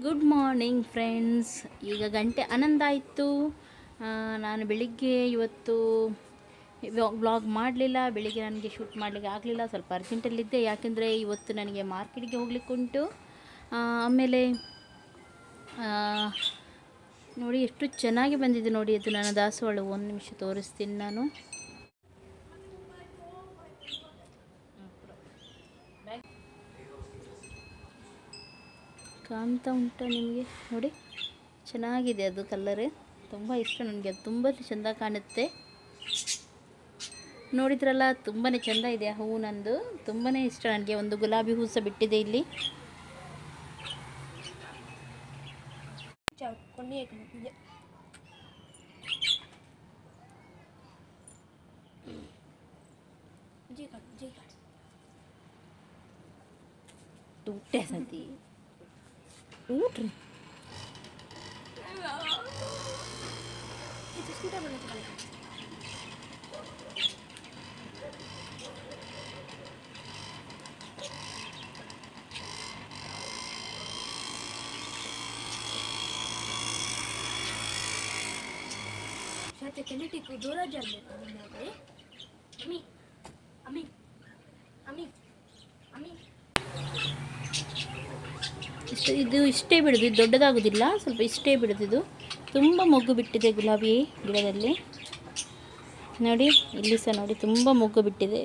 Good morning friends ಈಗ ಗಂಟೆ ಹನ್ನೊಂದು ಆಯಿತು ನಾನು ಬೆಳಿಗ್ಗೆ ಇವತ್ತು ವ್ಲಾಗ್ ಮಾಡಲಿಲ್ಲ ಬೆಳಿಗ್ಗೆ ನನಗೆ ಶೂಟ್ ಮಾಡಲಿಕ್ಕೆ ಆಗಲಿಲ್ಲ ಸ್ವಲ್ಪ ಅರ್ಜೆಂಟಲ್ಲಿದ್ದೆ ಯಾಕೆಂದರೆ ಇವತ್ತು ನನಗೆ ಮಾರ್ಕೆಟಿಗೆ ಹೋಗ್ಲಿಕ್ಕೆ ಉಂಟು ಆ, ಆಮೇಲೆ ಆ, ನೋಡಿ ಎಷ್ಟು ಚೆನ್ನಾಗಿ ಬಂದಿದೆ ನೋಡಿ ಅದು ನನ್ನ ದಾಸವಾಳ ಒಂದು ನಿಮಿಷ ತೋರಿಸ್ತೀನಿ ನಾನು ಕಾಣ್ತಾ ಉಂಟಾ ನಿಮಗೆ ನೋಡಿ ಚೆನ್ನಾಗಿದೆ ಅದು ಕಲ್ಲರ್ ತುಂಬ ಇಷ್ಟ ನನಗೆ ಅದು ತುಂಬ ಚೆಂದ ಕಾಣುತ್ತೆ ನೋಡಿದ್ರಲ್ಲ ತುಂಬಾ ಚೆಂದ ಇದೆ ಆ ಹೂವು ನಂದು ತುಂಬಾ ಇಷ್ಟ ನನಗೆ ಒಂದು ಗುಲಾಬಿ ಹೂ ಸಹ ಬಿಟ್ಟಿದೆ ಇಲ್ಲಿ ಊಟ ಸತಿ ಊಟ್ರಿ Fíjate que mítico, dura ya me ¿eh? A mí, a mí, a mí, a mí. ಇಷ್ಟು ಇದು ಇಷ್ಟೇ ಬಿಡೋದು ಇದು ದೊಡ್ಡದಾಗೋದಿಲ್ಲ ಸ್ವಲ್ಪ ಇಷ್ಟೇ ಬಿಡೋದು ಇದು ತುಂಬ ಮೊಗ್ಗು ಬಿಟ್ಟಿದೆ ಗುಲಾಬಿ ಗಿಡದಲ್ಲಿ ನೋಡಿ ಇಲ್ಲಿ ಸಹ ನೋಡಿ ತುಂಬ ಮೊಗ್ಗು ಬಿಟ್ಟಿದೆ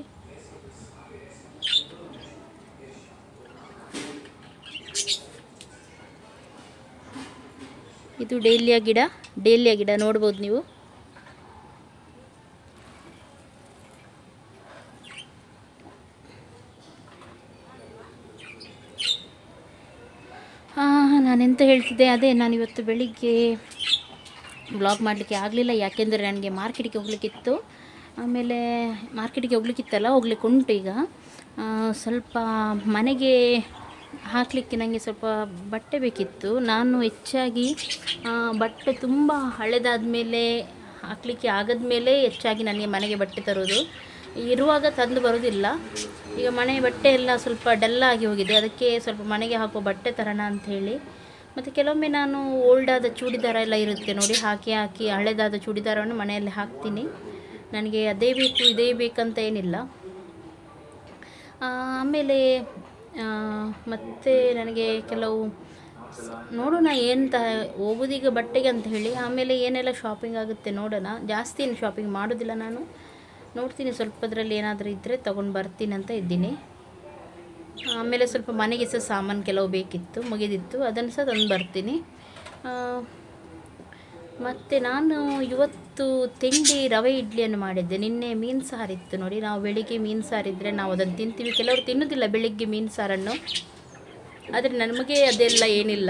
ಇದು ಡೇಲಿಯಾ ಗಿಡ ಡೇಲಿಯಾ ಗಿಡ ನೋಡ್ಬೋದು ನೀವು ನಾನೆಂತ ಹೇಳ್ತಿದ್ದೆ ಅದೇ ನಾನು ಇವತ್ತು ಬೆಳಿಗ್ಗೆ ಬ್ಲಾಗ್ ಮಾಡಲಿಕ್ಕೆ ಆಗಲಿಲ್ಲ ಯಾಕೆಂದರೆ ನನಗೆ ಮಾರ್ಕೆಟಿಗೆ ಹೋಗ್ಲಿಕ್ಕಿತ್ತು ಆಮೇಲೆ ಮಾರ್ಕೆಟಿಗೆ ಹೋಗ್ಲಿಕ್ಕಿತ್ತಲ್ಲ ಹೋಗ್ಲಿಕ್ಕೆ ಉಂಟು ಈಗ ಆ, ಸ್ವಲ್ಪ ಮನೆಗೆ ಹಾಕಲಿಕ್ಕೆ ನನಗೆ ಸ್ವಲ್ಪ ಬಟ್ಟೆ ಬೇಕಿತ್ತು ನಾನು ಹೆಚ್ಚಾಗಿ ಆ, ಬಟ್ಟೆ ತುಂಬ ಹಳೆದಾದ ಮೇಲೆ ಹಾಕಲಿಕ್ಕೆ ಆಗದ ಮೇಲೆ ಹೆಚ್ಚಾಗಿ ನನಗೆ ಮನೆಗೆ ಬಟ್ಟೆ ತರೋದು ಇರುವಾಗ ತಂದು ಬರೋದಿಲ್ಲ ಈಗ ಮನೆ ಬಟ್ಟೆ ಎಲ್ಲ ಸ್ವಲ್ಪ ಡಲ್ ಆಗಿ ಹೋಗಿದೆ ಅದಕ್ಕೆ ಸ್ವಲ್ಪ ಮನೆಗೆ ಹಾಕುವ ಬಟ್ಟೆ ತರೋಣ ಅಂತ ಹೇಳಿ ಮತ್ತು ಕೆಲವೊಮ್ಮೆ ನಾನು ಓಲ್ಡಾದ ಚೂಡಿದಾರ ಎಲ್ಲ ಇರುತ್ತೆ ನೋಡಿ ಹಾಕಿ ಹಾಕಿ ಹಳೆದಾದ ಚೂಡಿದಾರವನ್ನು ಮನೆಯಲ್ಲಿ ಹಾಕ್ತೀನಿ ನನಗೆ ಅದೇ ಬೇಕು ಇದೇ ಬೇಕಂತ ಏನಿಲ್ಲ ಆ, ಆಮೇಲೆ ಆ, ಮತ್ತೆ ನನಗೆ ಕೆಲವು ಸ- ನೋಡೋಣ ಎಂತ ಹೋಗೋದೀಗ ಬಟ್ಟೆಗೆ ಅಂತ ಹೇಳಿ ಆಮೇಲೆ ಏನೆಲ್ಲ ಶಾಪಿಂಗ್ ಆಗುತ್ತೆ ನೋಡೋಣ ಜಾಸ್ತಿ ಏನು ಶಾಪಿಂಗ್ ಮಾಡೋದಿಲ್ಲ ನಾನು ನೋಡ್ತೀನಿ ಸ್ವಲ್ಪದ್ರಲ್ಲಿ ಏನಾದರೂ ಇದ್ದರೆ ತೊಗೊಂಡು ಬರ್ತೀನಿ ಅಂತ ಇದ್ದೀನಿ ಆಮೇಲೆ ಸ್ವಲ್ಪ ಮನೆಗೆ ಸಹ ಸಾಮಾನು ಕೆಲವು ಬೇಕಿತ್ತು ಮುಗಿದಿತ್ತು ಅದನ್ನು ಸಹ ತಂದು ಬರ್ತೀನಿ ಆ, ಮತ್ತು ನಾನು ಇವತ್ತು ತಿಂಡಿ ರವೆ ಇಡ್ಲಿಯನ್ನು ಮಾಡಿದ್ದೆ ನಿನ್ನೆ ಮೀನು ಸಾರಿತ್ತು ನೋಡಿ ನಾವು ಬೆಳಿಗ್ಗೆ ಮೀನು ಸಾರಿದ್ರೆ ನಾವು ಅದನ್ನು ತಿಂತೀವಿ ಕೆಲವರು ತಿನ್ನೋದಿಲ್ಲ ಬೆಳಿಗ್ಗೆ ಮೀನು ಸಾರನ್ನು ಆದರೆ ನಮಗೆ ಅದೆಲ್ಲ ಏನಿಲ್ಲ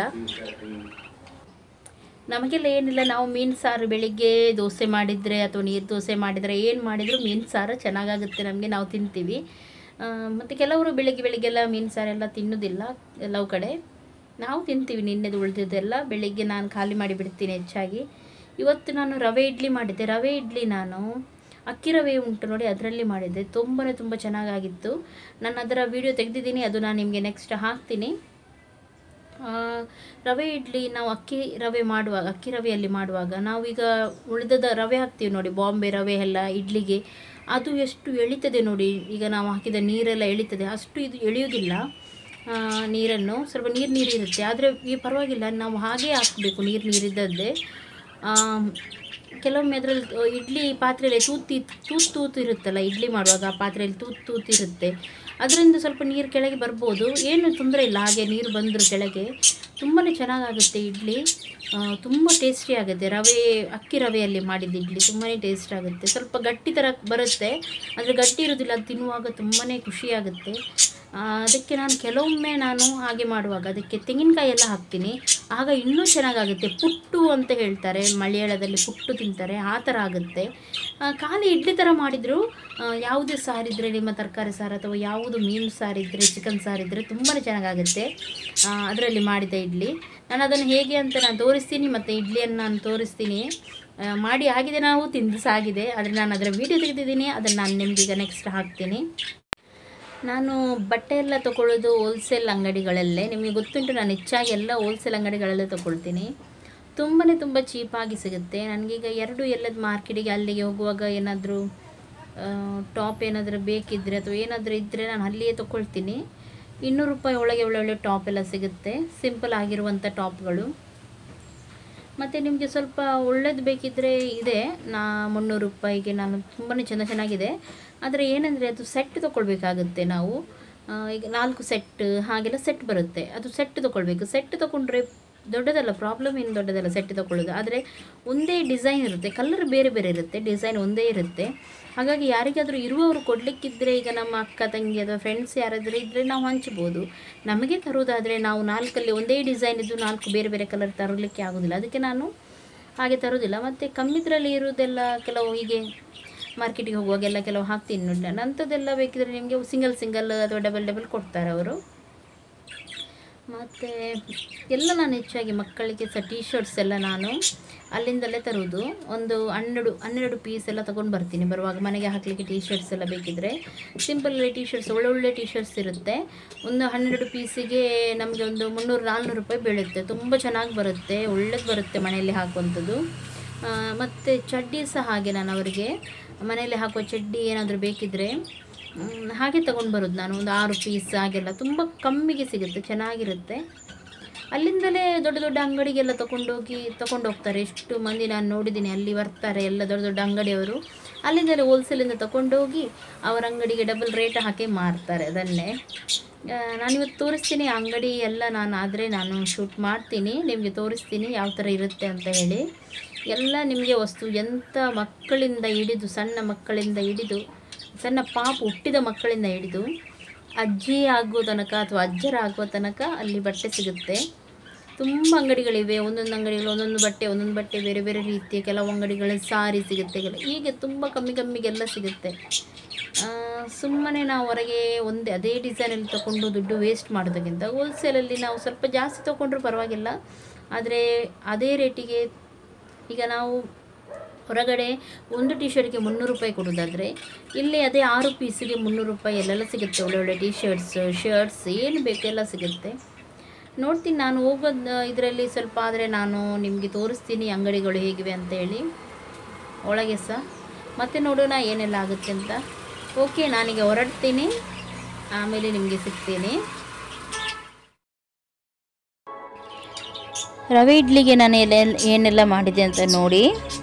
ನಮಗೆಲ್ಲ ಏನಿಲ್ಲ ನಾವು ಮೀನು ಸಾರು ಬೆಳಿಗ್ಗೆ ದೋಸೆ ಮಾಡಿದರೆ ಅಥವಾ ನೀರು ದೋಸೆ ಮಾಡಿದರೆ ಏನು ಮಾಡಿದರೂ ಮೀನು ಸಾರು ಚೆನ್ನಾಗಾಗುತ್ತೆ ನಮಗೆ ನಾವು ತಿಂತೀವಿ ಮತ್ತು ಕೆಲವರು ಬೆಳಿಗ್ಗೆ ಬೆಳಿಗ್ಗೆಲ್ಲ ಮೀನು ಸಾರೆಲ್ಲ ತಿನ್ನೋದಿಲ್ಲ ಕೆಲವು ಕಡೆ ನಾವು ತಿಂತೀವಿ ನಿನ್ನೆದು ಉಳಿದಿದ್ದೆಲ್ಲ ಬೆಳಿಗ್ಗೆ ನಾನು ಖಾಲಿ ಮಾಡಿ ಬಿಡ್ತೀನಿ ಹೆಚ್ಚಾಗಿ ಇವತ್ತು ನಾನು ರವೆ ಇಡ್ಲಿ ಮಾಡಿದ್ದೆ ರವೆ ಇಡ್ಲಿ ನಾನು ಅಕ್ಕಿ ರವೆ ಉಂಟು ನೋಡಿ ಅದರಲ್ಲಿ ಮಾಡಿದ್ದೆ ತುಂಬಾ ತುಂಬ ಚೆನ್ನಾಗಾಗಿತ್ತು ನಾನು ಅದರ ವಿಡಿಯೋ ತೆಗೆದಿದ್ದೀನಿ ಅದು ನಾನು ನಿಮಗೆ ನೆಕ್ಸ್ಟ್ ಹಾಕ್ತೀನಿ ಆ, ರವೆ ಇಡ್ಲಿ ನಾವು ಅಕ್ಕಿ ರವೆ ಮಾಡುವಾಗ ಅಕ್ಕಿ ರವೆಯಲ್ಲಿ ಮಾಡುವಾಗ ನಾವೀಗ ಉಳಿದದ ರವೆ ಹಾಕ್ತೀವಿ ನೋಡಿ ಬಾಂಬೆ ರವೆ ಎಲ್ಲ ಇಡ್ಲಿಗೆ ಅದು ಎಷ್ಟು ಎಳಿತದೆ ನೋಡಿ ಈಗ ನಾವು ಹಾಕಿದ ನೀರೆಲ್ಲ ಎಳಿತದೆ ಅಷ್ಟು ಇದು ಎಳೆಯೋದಿಲ್ಲ ಆ, ನೀರನ್ನು ಸ್ವಲ್ಪ ನೀರು ನೀರು ಇರುತ್ತೆ ಆದರೆ ಈ ಪರವಾಗಿಲ್ಲ ನಾವು ಹಾಗೇ ಹಾಕಬೇಕು ನೀರು ನೀರಿದ್ದದ್ದೇ ಆ, ಕೆಲವೊಮ್ಮೆ ಅದರಲ್ಲಿ ಇಡ್ಲಿ ಪಾತ್ರೆಯಲ್ಲಿ ತೂತಿ ತೂತು ತೂತು ಇರುತ್ತಲ್ಲ ಇಡ್ಲಿ ಮಾಡುವಾಗ ಆ ಪಾತ್ರೆಯಲ್ಲಿ ತೂತು ತೂತು ಇರುತ್ತೆ ಅದರಿಂದ ಸ್ವಲ್ಪ ನೀರು ಕೆಳಗೆ ಬರ್ಬೋದು ಏನು ತೊಂದರೆ ಇಲ್ಲ ಹಾಗೆ ನೀರು ಬಂದರೂ ಕೆಳಗೆ ತುಂಬಾ ಚೆನ್ನಾಗಾಗುತ್ತೆ ಇಡ್ಲಿ ತುಂಬ ಟೇಸ್ಟಿ ಆಗುತ್ತೆ ರವೆ ಅಕ್ಕಿ ರವೆಯಲ್ಲಿ ಮಾಡಿದ ಇಡ್ಲಿ ತುಂಬಾ ಟೇಸ್ಟ್ ಆಗುತ್ತೆ ಸ್ವಲ್ಪ ಗಟ್ಟಿ ಥರ ಬರುತ್ತೆ ಆದರೆ ಗಟ್ಟಿ ಇರೋದಿಲ್ಲ ಅದು ತಿನ್ನುವಾಗ ತುಂಬಾ ಖುಷಿಯಾಗುತ್ತೆ ಆ, ಅದಕ್ಕೆ ನಾನು ಕೆಲವೊಮ್ಮೆ ನಾನು ಹಾಗೆ ಮಾಡುವಾಗ ಅದಕ್ಕೆ ತೆಂಗಿನಕಾಯಿ ಎಲ್ಲ ಹಾಕ್ತೀನಿ ಆಗ ಇನ್ನೂ ಚೆನ್ನಾಗಾಗುತ್ತೆ ಪುಟ್ಟು ಅಂತ ಹೇಳ್ತಾರೆ ಮಲಯಾಳದಲ್ಲಿ ಪುಟ್ಟು ತಿಂತಾರೆ ಆ ಥರ ಆಗುತ್ತೆ ಆ, ಖಾಲಿ ಇಡ್ಲಿ ಥರ ಮಾಡಿದರೂ ಯಾವುದೇ ಸಾರಿದ್ರೆ ನಿಮ್ಮ ತರಕಾರಿ ಸಾರು ಅಥವಾ ಯಾವುದು ಮೀನು ಸಾರಿದ್ರೆ ಚಿಕನ್ ಸಾರಿದ್ರೆ ತುಂಬಾ ಚೆನ್ನಾಗಾಗುತ್ತೆ ಅದರಲ್ಲಿ ಮಾಡಿದ ಇಡ್ಲಿ ನಾನು ಅದನ್ನು ಹೇಗೆ ಅಂತ ನಾನು ತೋರಿಸ್ತೀನಿ ಮತ್ತು ಇಡ್ಲಿಯನ್ನು ನಾನು ತೋರಿಸ್ತೀನಿ ಆ, ಮಾಡಿ ಆಗಿದೆ ನಾವು ತಿಂದು ಸಾಗಿದೆ ಆದರೆ ನಾನು ಅದರ ವೀಡಿಯೋ ತೆಗೆದಿದ್ದೀನಿ ಅದನ್ನು ನಾನು ನಿಮ್ಗೆ ಈಗ ನೆಕ್ಸ್ಟ್ ಹಾಕ್ತೀನಿ ನಾನು ಬಟ್ಟೆ ಎಲ್ಲ ತೊಗೊಳ್ಳೋದು ಹೋಲ್ಸೇಲ್ ಅಂಗಡಿಗಳಲ್ಲೇ ನಿಮಗೆ ಗೊತ್ತುಂಟು ನಾನು ಹೆಚ್ಚಾಗಿ ಎಲ್ಲ ಹೋಲ್ಸೇಲ್ ಅಂಗಡಿಗಳಲ್ಲೇ ತೊಗೊಳ್ತೀನಿ ತುಂಬಾ ತುಂಬ ಚೀಪಾಗಿ ಸಿಗುತ್ತೆ ನನಗೀಗ ಎರಡು ಎಲ್ಲದ ಮಾರ್ಕೆಟಿಗೆ ಅಲ್ಲಿಗೆ ಹೋಗುವಾಗ ಏನಾದರೂ ಟಾಪ್ ಏನಾದರೂ ಬೇಕಿದ್ದರೆ ಅಥವಾ ಏನಾದರೂ ಇದ್ದರೆ ನಾನು ಅಲ್ಲಿಯೇ ತೊಗೊಳ್ತೀನಿ ಇನ್ನೂರು ರೂಪಾಯಿ ಒಳಗೆ ಒಳ್ಳೊಳ್ಳೆ ಟಾಪ್ ಎಲ್ಲ ಸಿಗುತ್ತೆ ಸಿಂಪಲ್ ಆಗಿರುವಂಥ ಟಾಪ್ಗಳು ಮತ್ತು ನಿಮಗೆ ಸ್ವಲ್ಪ ಒಳ್ಳೇದು ಬೇಕಿದ್ದರೆ ಇದೆ ನಾ ಮುನ್ನೂರು ರೂಪಾಯಿಗೆ ನಾನು ತುಂಬಾ ಚೆಂದ ಚೆನ್ನಾಗಿದೆ ಆದರೆ ಏನಂದರೆ ಅದು ಸೆಟ್ ತೊಗೊಳ್ಬೇಕಾಗುತ್ತೆ ನಾವು ಆ, ಈಗ ನಾಲ್ಕು ಸೆಟ್ ಹಾಗೆಲ್ಲ ಸೆಟ್ ಬರುತ್ತೆ ಅದು ಸೆಟ್ ತೊಗೊಳ್ಬೇಕು ಸೆಟ್ ತೊಗೊಂಡ್ರೆ ದೊಡ್ಡದಲ್ಲ ಪ್ರಾಬ್ಲಮ್ ಏನು ದೊಡ್ಡದಲ್ಲ ಸೆಟ್ ತೊಗೊಳ್ಳೋದು ಆದರೆ ಒಂದೇ ಡಿಸೈನ್ ಇರುತ್ತೆ ಕಲರ್ ಬೇರೆ ಬೇರೆ ಇರುತ್ತೆ ಡಿಸೈನ್ ಒಂದೇ ಇರುತ್ತೆ ಹಾಗಾಗಿ ಯಾರಿಗಾದರೂ ಇರುವವರು ಕೊಡಲಿಕ್ಕಿದ್ರೆ ಈಗ ನಮ್ಮ ಅಕ್ಕ ತಂಗಿ ಅಥವಾ ಫ್ರೆಂಡ್ಸ್ ಯಾರಾದರೂ ಇದ್ದರೆ ನಾವು ಹಂಚ್ಬೋದು ನಮಗೆ ತರೋದಾದರೆ ನಾವು ನಾಲ್ಕಲ್ಲಿ ಒಂದೇ ಡಿಸೈನ್ ಇದ್ದು ನಾಲ್ಕು ಬೇರೆ ಬೇರೆ ಕಲರ್ ತರಲಿಕ್ಕೆ ಆಗೋದಿಲ್ಲ ಅದಕ್ಕೆ ನಾನು ಹಾಗೆ ತರೋದಿಲ್ಲ ಮತ್ತು ಕಮ್ಮಿದ್ರಲ್ಲಿ ಇರೋದೆಲ್ಲ ಕೆಲವು ಹೀಗೆ ಮಾರ್ಕೆಟಿಗೆ ಹೋಗುವಾಗೆಲ್ಲ ಕೆಲವು ಹಾಕ್ತೀನಿ ನೋಡಿ ನಾನು ಅಂಥದ್ದೆಲ್ಲ ಬೇಕಿದ್ರೆ ನಿಮಗೆ ಸಿಂಗಲ್ ಸಿಂಗಲ್ ಅಥವಾ ಡಬಲ್ ಡಬಲ್ ಕೊಡ್ತಾರೆ ಅವರು ಮತ್ತು ಎಲ್ಲ ನಾನು ಹೆಚ್ಚಾಗಿ ಮಕ್ಕಳಿಗೆ ಸಹ ಟೀ ಶರ್ಟ್ಸ್ ಎಲ್ಲ ನಾನು ಅಲ್ಲಿಂದಲೇ ತರುವುದು ಒಂದು ಹನ್ನೆರಡು ಹನ್ನೆರಡು ಪೀಸ್ ಎಲ್ಲ ತೊಗೊಂಡು ಬರ್ತೀನಿ ಬರುವಾಗ ಮನೆಗೆ ಹಾಕಲಿಕ್ಕೆ ಟೀ ಶರ್ಟ್ಸ್ ಎಲ್ಲ ಬೇಕಿದ್ದರೆ ಸಿಂಪಲ್ ಟೀ ಶರ್ಟ್ಸ್ ಒಳ್ಳೊಳ್ಳೆ ಟೀ ಶರ್ಟ್ಸ್ ಇರುತ್ತೆ ಒಂದು ಹನ್ನೆರಡು ಪೀಸಿಗೆ ನಮಗೆ ಒಂದು ಮುನ್ನೂರು ನಾಲ್ನೂರು ರೂಪಾಯಿ ಬೀಳುತ್ತೆ ತುಂಬ ಚೆನ್ನಾಗಿ ಬರುತ್ತೆ ಒಳ್ಳೇದು ಬರುತ್ತೆ ಮನೆಯಲ್ಲಿ ಹಾಕುವಂಥದ್ದು ಮತ್ತು ಚಡ್ಡಿ ಸಹ ಹಾಗೆ ನಾನು ಅವರಿಗೆ ಮನೆಯಲ್ಲಿ ಹಾಕುವ ಚಡ್ಡಿ ಏನಾದರೂ ಬೇಕಿದ್ದರೆ ಮ್, ಹಾಗೆ ತೊಗೊಂಡು ಬರೋದು ನಾನು ಒಂದು ಆರು ಪೀಸ್ ಹಾಗೆಲ್ಲ ತುಂಬ ಕಮ್ಮಿಗೆ ಸಿಗುತ್ತೆ ಚೆನ್ನಾಗಿರುತ್ತೆ ಅಲ್ಲಿಂದಲೇ ದೊಡ್ಡ ದೊಡ್ಡ ಅಂಗಡಿಗೆಲ್ಲ ತಗೊಂಡೋಗಿ ತಗೊಂಡು ಹೋಗ್ತಾರೆ ಎಷ್ಟು ಮಂದಿ ನಾನು ನೋಡಿದ್ದೀನಿ ಅಲ್ಲಿ ಬರ್ತಾರೆ ಎಲ್ಲ ದೊಡ್ಡ ದೊಡ್ಡ ಅಂಗಡಿಯವರು ಅಲ್ಲಿಂದಲೇ ಹೋಲ್ಸೇಲಿಂದ ತಗೊಂಡೋಗಿ ಅವರ ಅಂಗಡಿಗೆ ಡಬಲ್ ರೇಟ್ ಹಾಕಿ ಮಾರ್ತಾರೆ ಅದನ್ನೇ ಆ, ನಾನಿವತ್ತು ತೋರಿಸ್ತೀನಿ ಆ ಅಂಗಡಿ ಎಲ್ಲ ನಾನು ಆದರೆ ನಾನು ಶೂಟ್ ಮಾಡ್ತೀನಿ ನಿಮಗೆ ತೋರಿಸ್ತೀನಿ ಯಾವ ಥರ ಇರುತ್ತೆ ಅಂತ ಹೇಳಿ ಎಲ್ಲ ನಿಮಗೆ ವಸ್ತು ಎಂಥ ಮಕ್ಕಳಿಂದ ಹಿಡಿದು ಸಣ್ಣ ಮಕ್ಕಳಿಂದ ಹಿಡಿದು ಸಣ್ಣ ಪಾಪು ಹುಟ್ಟಿದ ಮಕ್ಕಳಿಂದ ಹಿಡಿದು ಅಜ್ಜಿ ಆಗುವ ತನಕ ಅಥವಾ ಅಜ್ಜರ ಆಗುವ ತನಕ ಅಲ್ಲಿ ಬಟ್ಟೆ ಸಿಗುತ್ತೆ ತುಂಬ ಅಂಗಡಿಗಳಿವೆ ಒಂದೊಂದು ಅಂಗಡಿಗಳು ಒಂದೊಂದು ಬಟ್ಟೆ ಒಂದೊಂದು ಬಟ್ಟೆ ಬೇರೆ ಬೇರೆ ರೀತಿಯ ಕೆಲವು ಅಂಗಡಿಗಳಲ್ಲಿ ಸಾರಿ ಸಿಗುತ್ತೆ ಕೆಲ ಹೀಗೆ ತುಂಬ ಕಮ್ಮಿ ಕಮ್ಮಿಗೆಲ್ಲ ಸಿಗುತ್ತೆ ಸುಮ್ಮನೆ ನಾವು ಹೊರಗೆ ಒಂದೇ ಅದೇ ಡಿಸೈನಲ್ಲಿ ತಗೊಂಡು ದುಡ್ಡು ವೇಸ್ಟ್ ಮಾಡೋದಕ್ಕಿಂತ ಹೋಲ್ಸೇಲಲ್ಲಿ ನಾವು ಸ್ವಲ್ಪ ಜಾಸ್ತಿ ತೊಗೊಂಡ್ರೂ ಪರವಾಗಿಲ್ಲ ಆದರೆ ಅದೇ ರೇಟಿಗೆ ಈಗ ನಾವು ಹೊರಗಡೆ ಒಂದು ಟಿ ಶರ್ಟ್ಗೆ ಮುನ್ನೂರು ರೂಪಾಯಿ ಕೊಡೋದಾದರೆ ಇಲ್ಲಿ ಅದೇ ಆರು ಪೀಸಿಗೆ ಮುನ್ನೂರು ರೂಪಾಯಿ ಎಲ್ಲೆಲ್ಲ ಸಿಗುತ್ತೆ ಒಳ್ಳೊಳ್ಳೆ ಟಿ ಶರ್ಟ್ಸ್ ಶರ್ಟ್ಸ್ ಏನು ಬೇಕು ಎಲ್ಲ ಸಿಗುತ್ತೆ ನೋಡ್ತೀನಿ ನಾನು ಹೋಗೋದು ಇದರಲ್ಲಿ ಸ್ವಲ್ಪ ಆದರೆ ನಾನು ನಿಮಗೆ ತೋರಿಸ್ತೀನಿ ಅಂಗಡಿಗಳು ಹೇಗಿವೆ ಅಂತ ಹೇಳಿ ಒಳಗೆ ಸಹ ಮತ್ತೆ ನೋಡೋಣ ಏನೆಲ್ಲ ಆಗುತ್ತೆ ಅಂತ ಓಕೆ ನಾನೀಗ ಹೊರಡ್ತೀನಿ ಆಮೇಲೆ ನಿಮಗೆ ಸಿಗ್ತೀನಿ ರವೆ ಇಡ್ಲಿಗೆ ನಾನು ಎಲ್ಲ ಏನೆಲ್ಲ ಮಾಡಿದೆ ಅಂತ ನೋಡಿ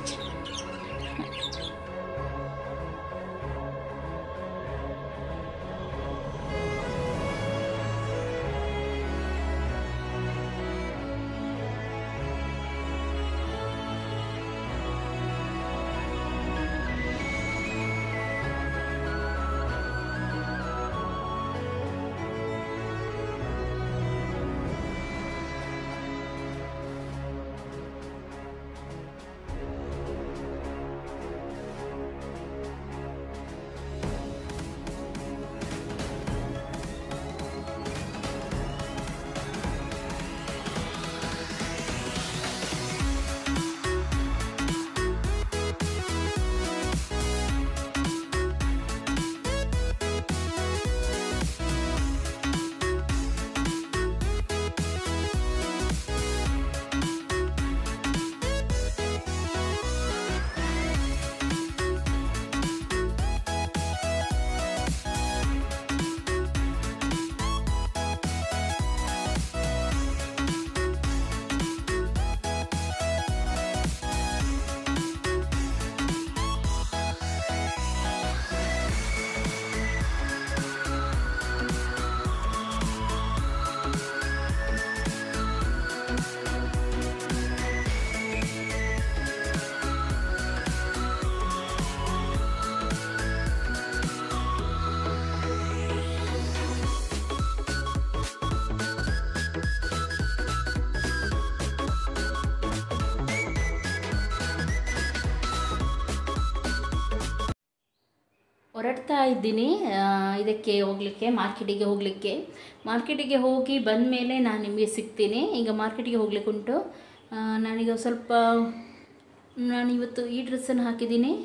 ಹೊರಡ್ತಾ ಇದ್ದೀನಿ ಆ, ಇದಕ್ಕೆ ಹೋಗಲಿಕ್ಕೆ ಮಾರ್ಕೆಟಿಗೆ ಹೋಗಲಿಕ್ಕೆ ಮಾರ್ಕೆಟಿಗೆ ಹೋಗಿ ಬಂದ ಮೇಲೆ ನಾನು ನಿಮಗೆ ಸಿಗ್ತೀನಿ ಈಗ ಮಾರ್ಕೆಟಿಗೆ ಹೋಗ್ಲಿಕ್ಕೆ ಉಂಟು ಆ, ನಾನೀಗ ಸ್ವಲ್ಪ ನಾನಿವತ್ತು ಈ ಡ್ರೆಸ್ಸನ್ನು ಹಾಕಿದ್ದೀನಿ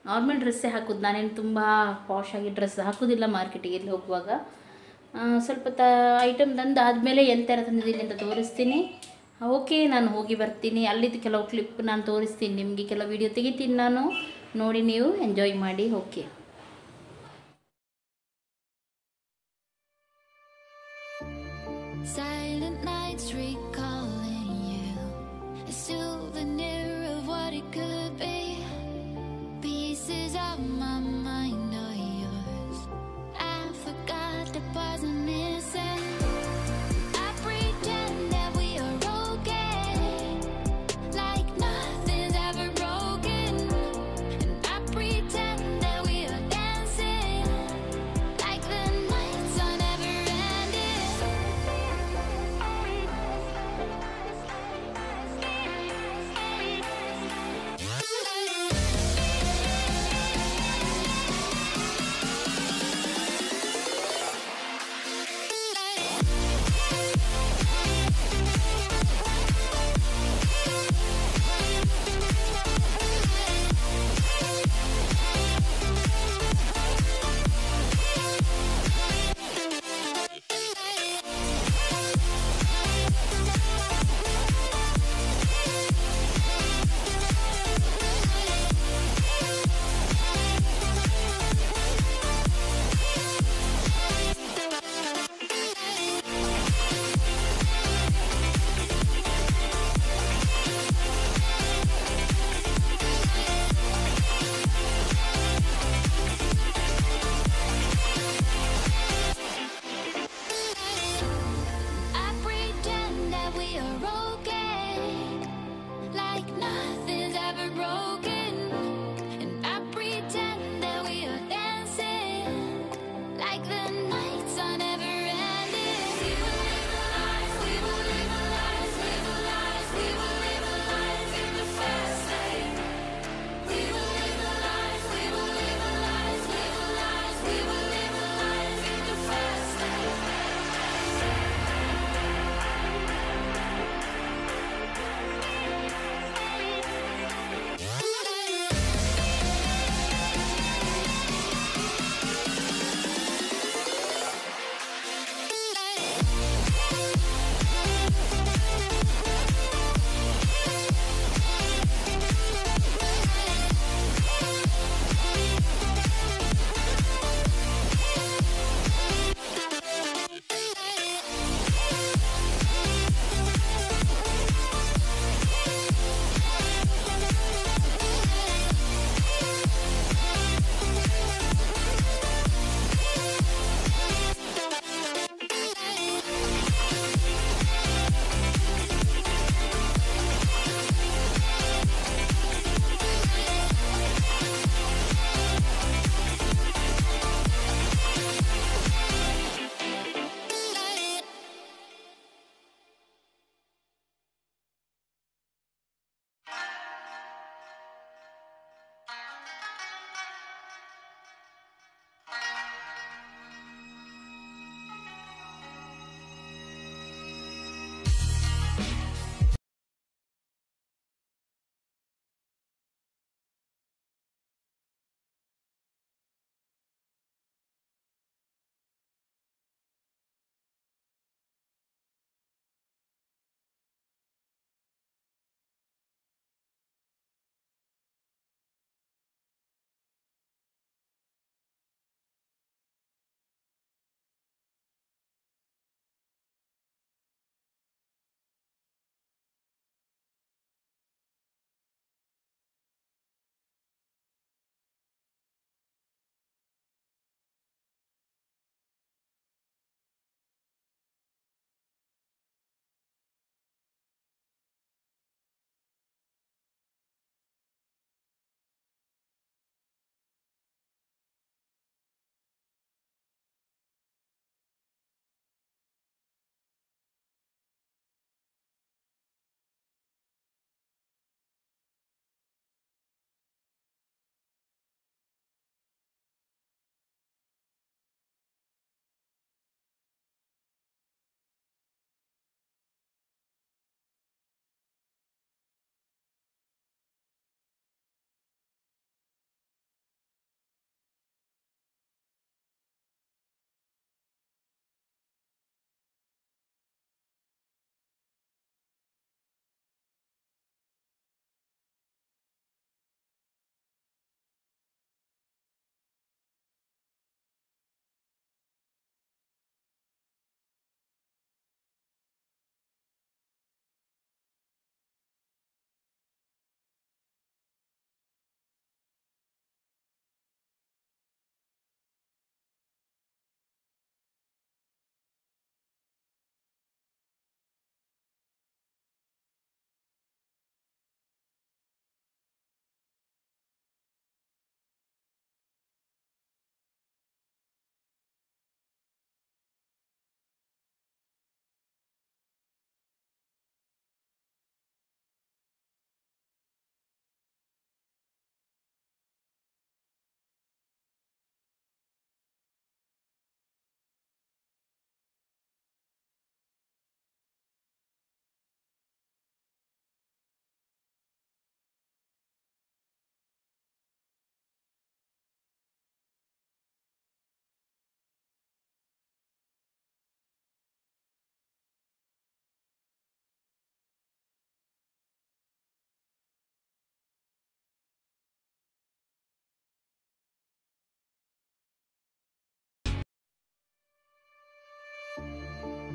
ನಾರ್ಮಲ್ ಡ್ರೆಸ್ಸೇ ಹಾಕೋದು ನಾನೇನು ತುಂಬ ಪಾಶ್ ಆಗಿ ಡ್ರೆಸ್ ಹಾಕೋದಿಲ್ಲ ಮಾರ್ಕೆಟಿಗೆ ಎಲ್ಲಿ ಹೋಗುವಾಗ ಆ, ಸ್ವಲ್ಪ ತ ಐಟಮ್ ತಂದು ಆದಮೇಲೆ ಎಂತೆಲ್ಲ ತಂದಿದ್ದೀನಿ ಅಂತ ತೋರಿಸ್ತೀನಿ ಓಕೆ ನಾನು ಹೋಗಿ ಬರ್ತೀನಿ ಅಲ್ಲಿದ್ದು ಕೆಲವು ಕ್ಲಿಪ್ ನಾನು ತೋರಿಸ್ತೀನಿ ನಿಮಗೆ ಕೆಲವು ವಿಡಿಯೋ ತೆಗಿತೀನಿ ನಾನು ನೋಡಿ ನೀವು ಎಂಜಾಯ್ ಮಾಡಿ okay Silent nights recalling you, a souvenir of what it could be. Pieces of my mind are yours. I forgot the parts I'm missing. I pretend that we are okay, like nothing's ever broken. And I pretend that we are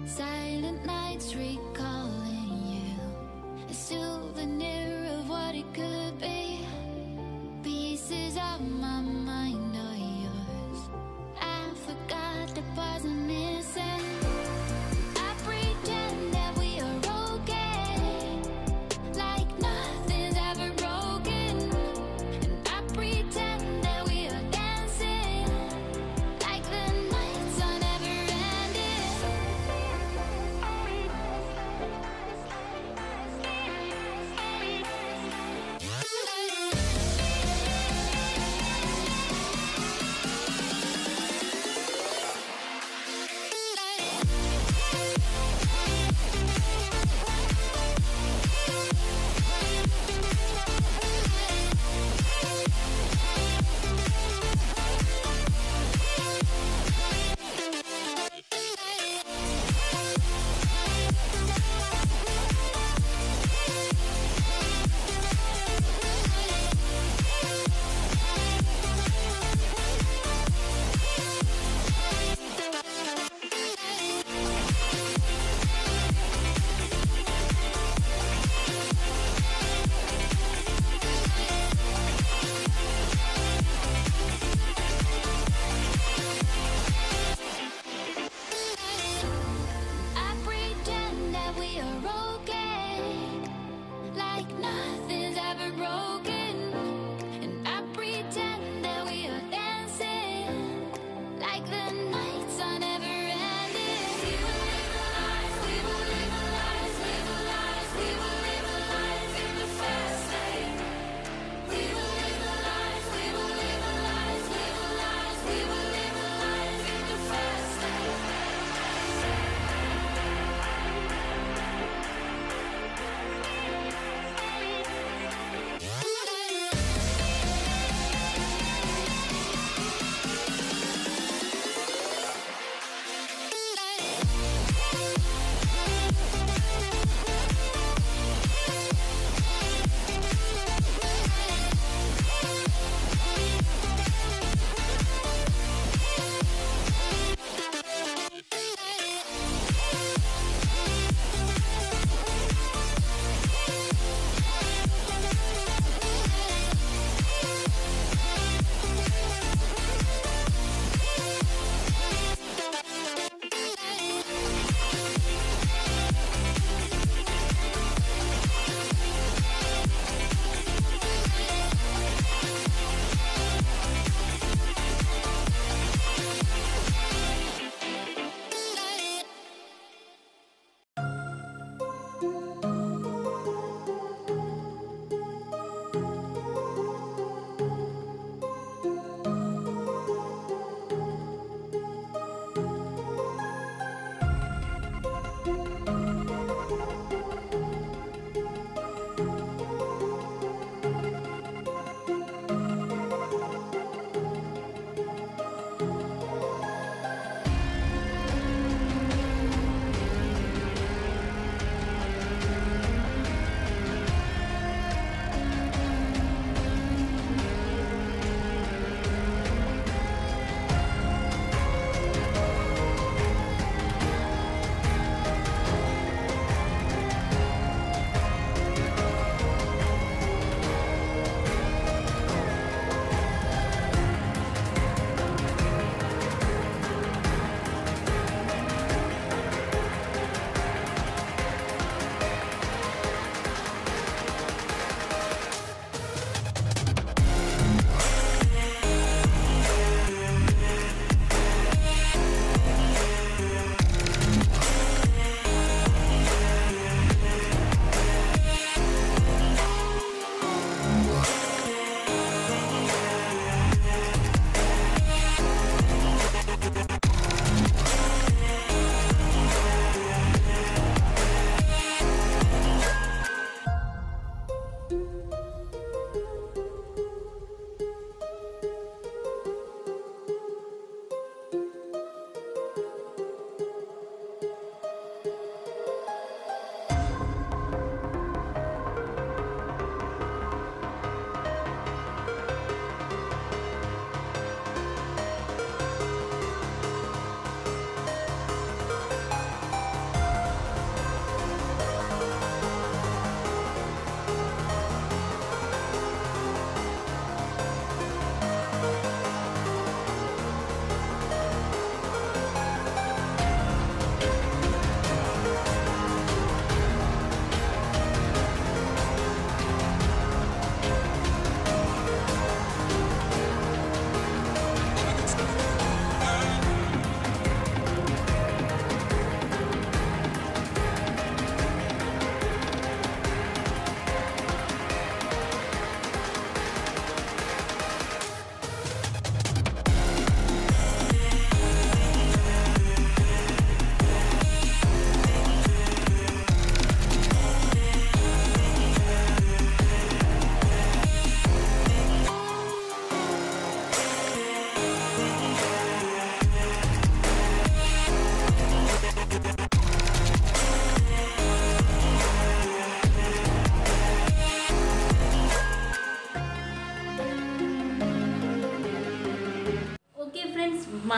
Silent nights recalling you. A souvenir of what it could be. Pieces of my mind are yours. I forgot to pause and listen. I pretend that we are okay. Like nothing's ever broken. And I pretend that we are dancing. Like the nights are never ending.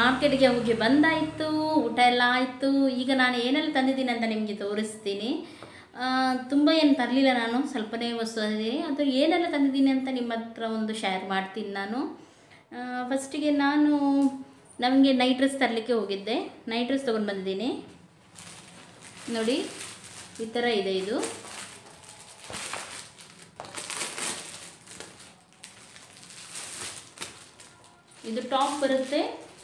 ಮಾರ್ಕೆಟ್ಗೆ ಹೋಗಿ ಬಂದಾಯಿತು ಊಟ ಎಲ್ಲ ಆಯಿತು ಈಗ ನಾನು ಏನೆಲ್ಲ ತಂದಿದ್ದೀನಿ ಅಂತ ನಿಮಗೆ ತೋರಿಸ್ತೀನಿ ತುಂಬ ಏನು ತರಲಿಲ್ಲ ನಾನು ಸ್ವಲ್ಪನೇ ವಸ್ತು ಇದೆ ಅದು ಏನೆಲ್ಲ ತಂದಿದ್ದೀನಿ ಅಂತ ನಿಮ್ಮ ಹತ್ರ ಒಂದು ಶೇರ್ ಮಾಡ್ತೀನಿ ನಾನು ಫಸ್ಟಿಗೆ ನಾನು ನಮಗೆ ನೈಟ್ ಡ್ರೆಸ್ ತರಲಿಕ್ಕೆ ಹೋಗಿದ್ದೆ ನೈಟ್ ಡ್ರೆಸ್ ತೊಗೊಂಡು ಬಂದಿದ್ದೀನಿ ನೋಡಿ ಈ ಥರ ಇದೆ ಇದು ಇದು ಟಾಪ್ ಬರುತ್ತೆ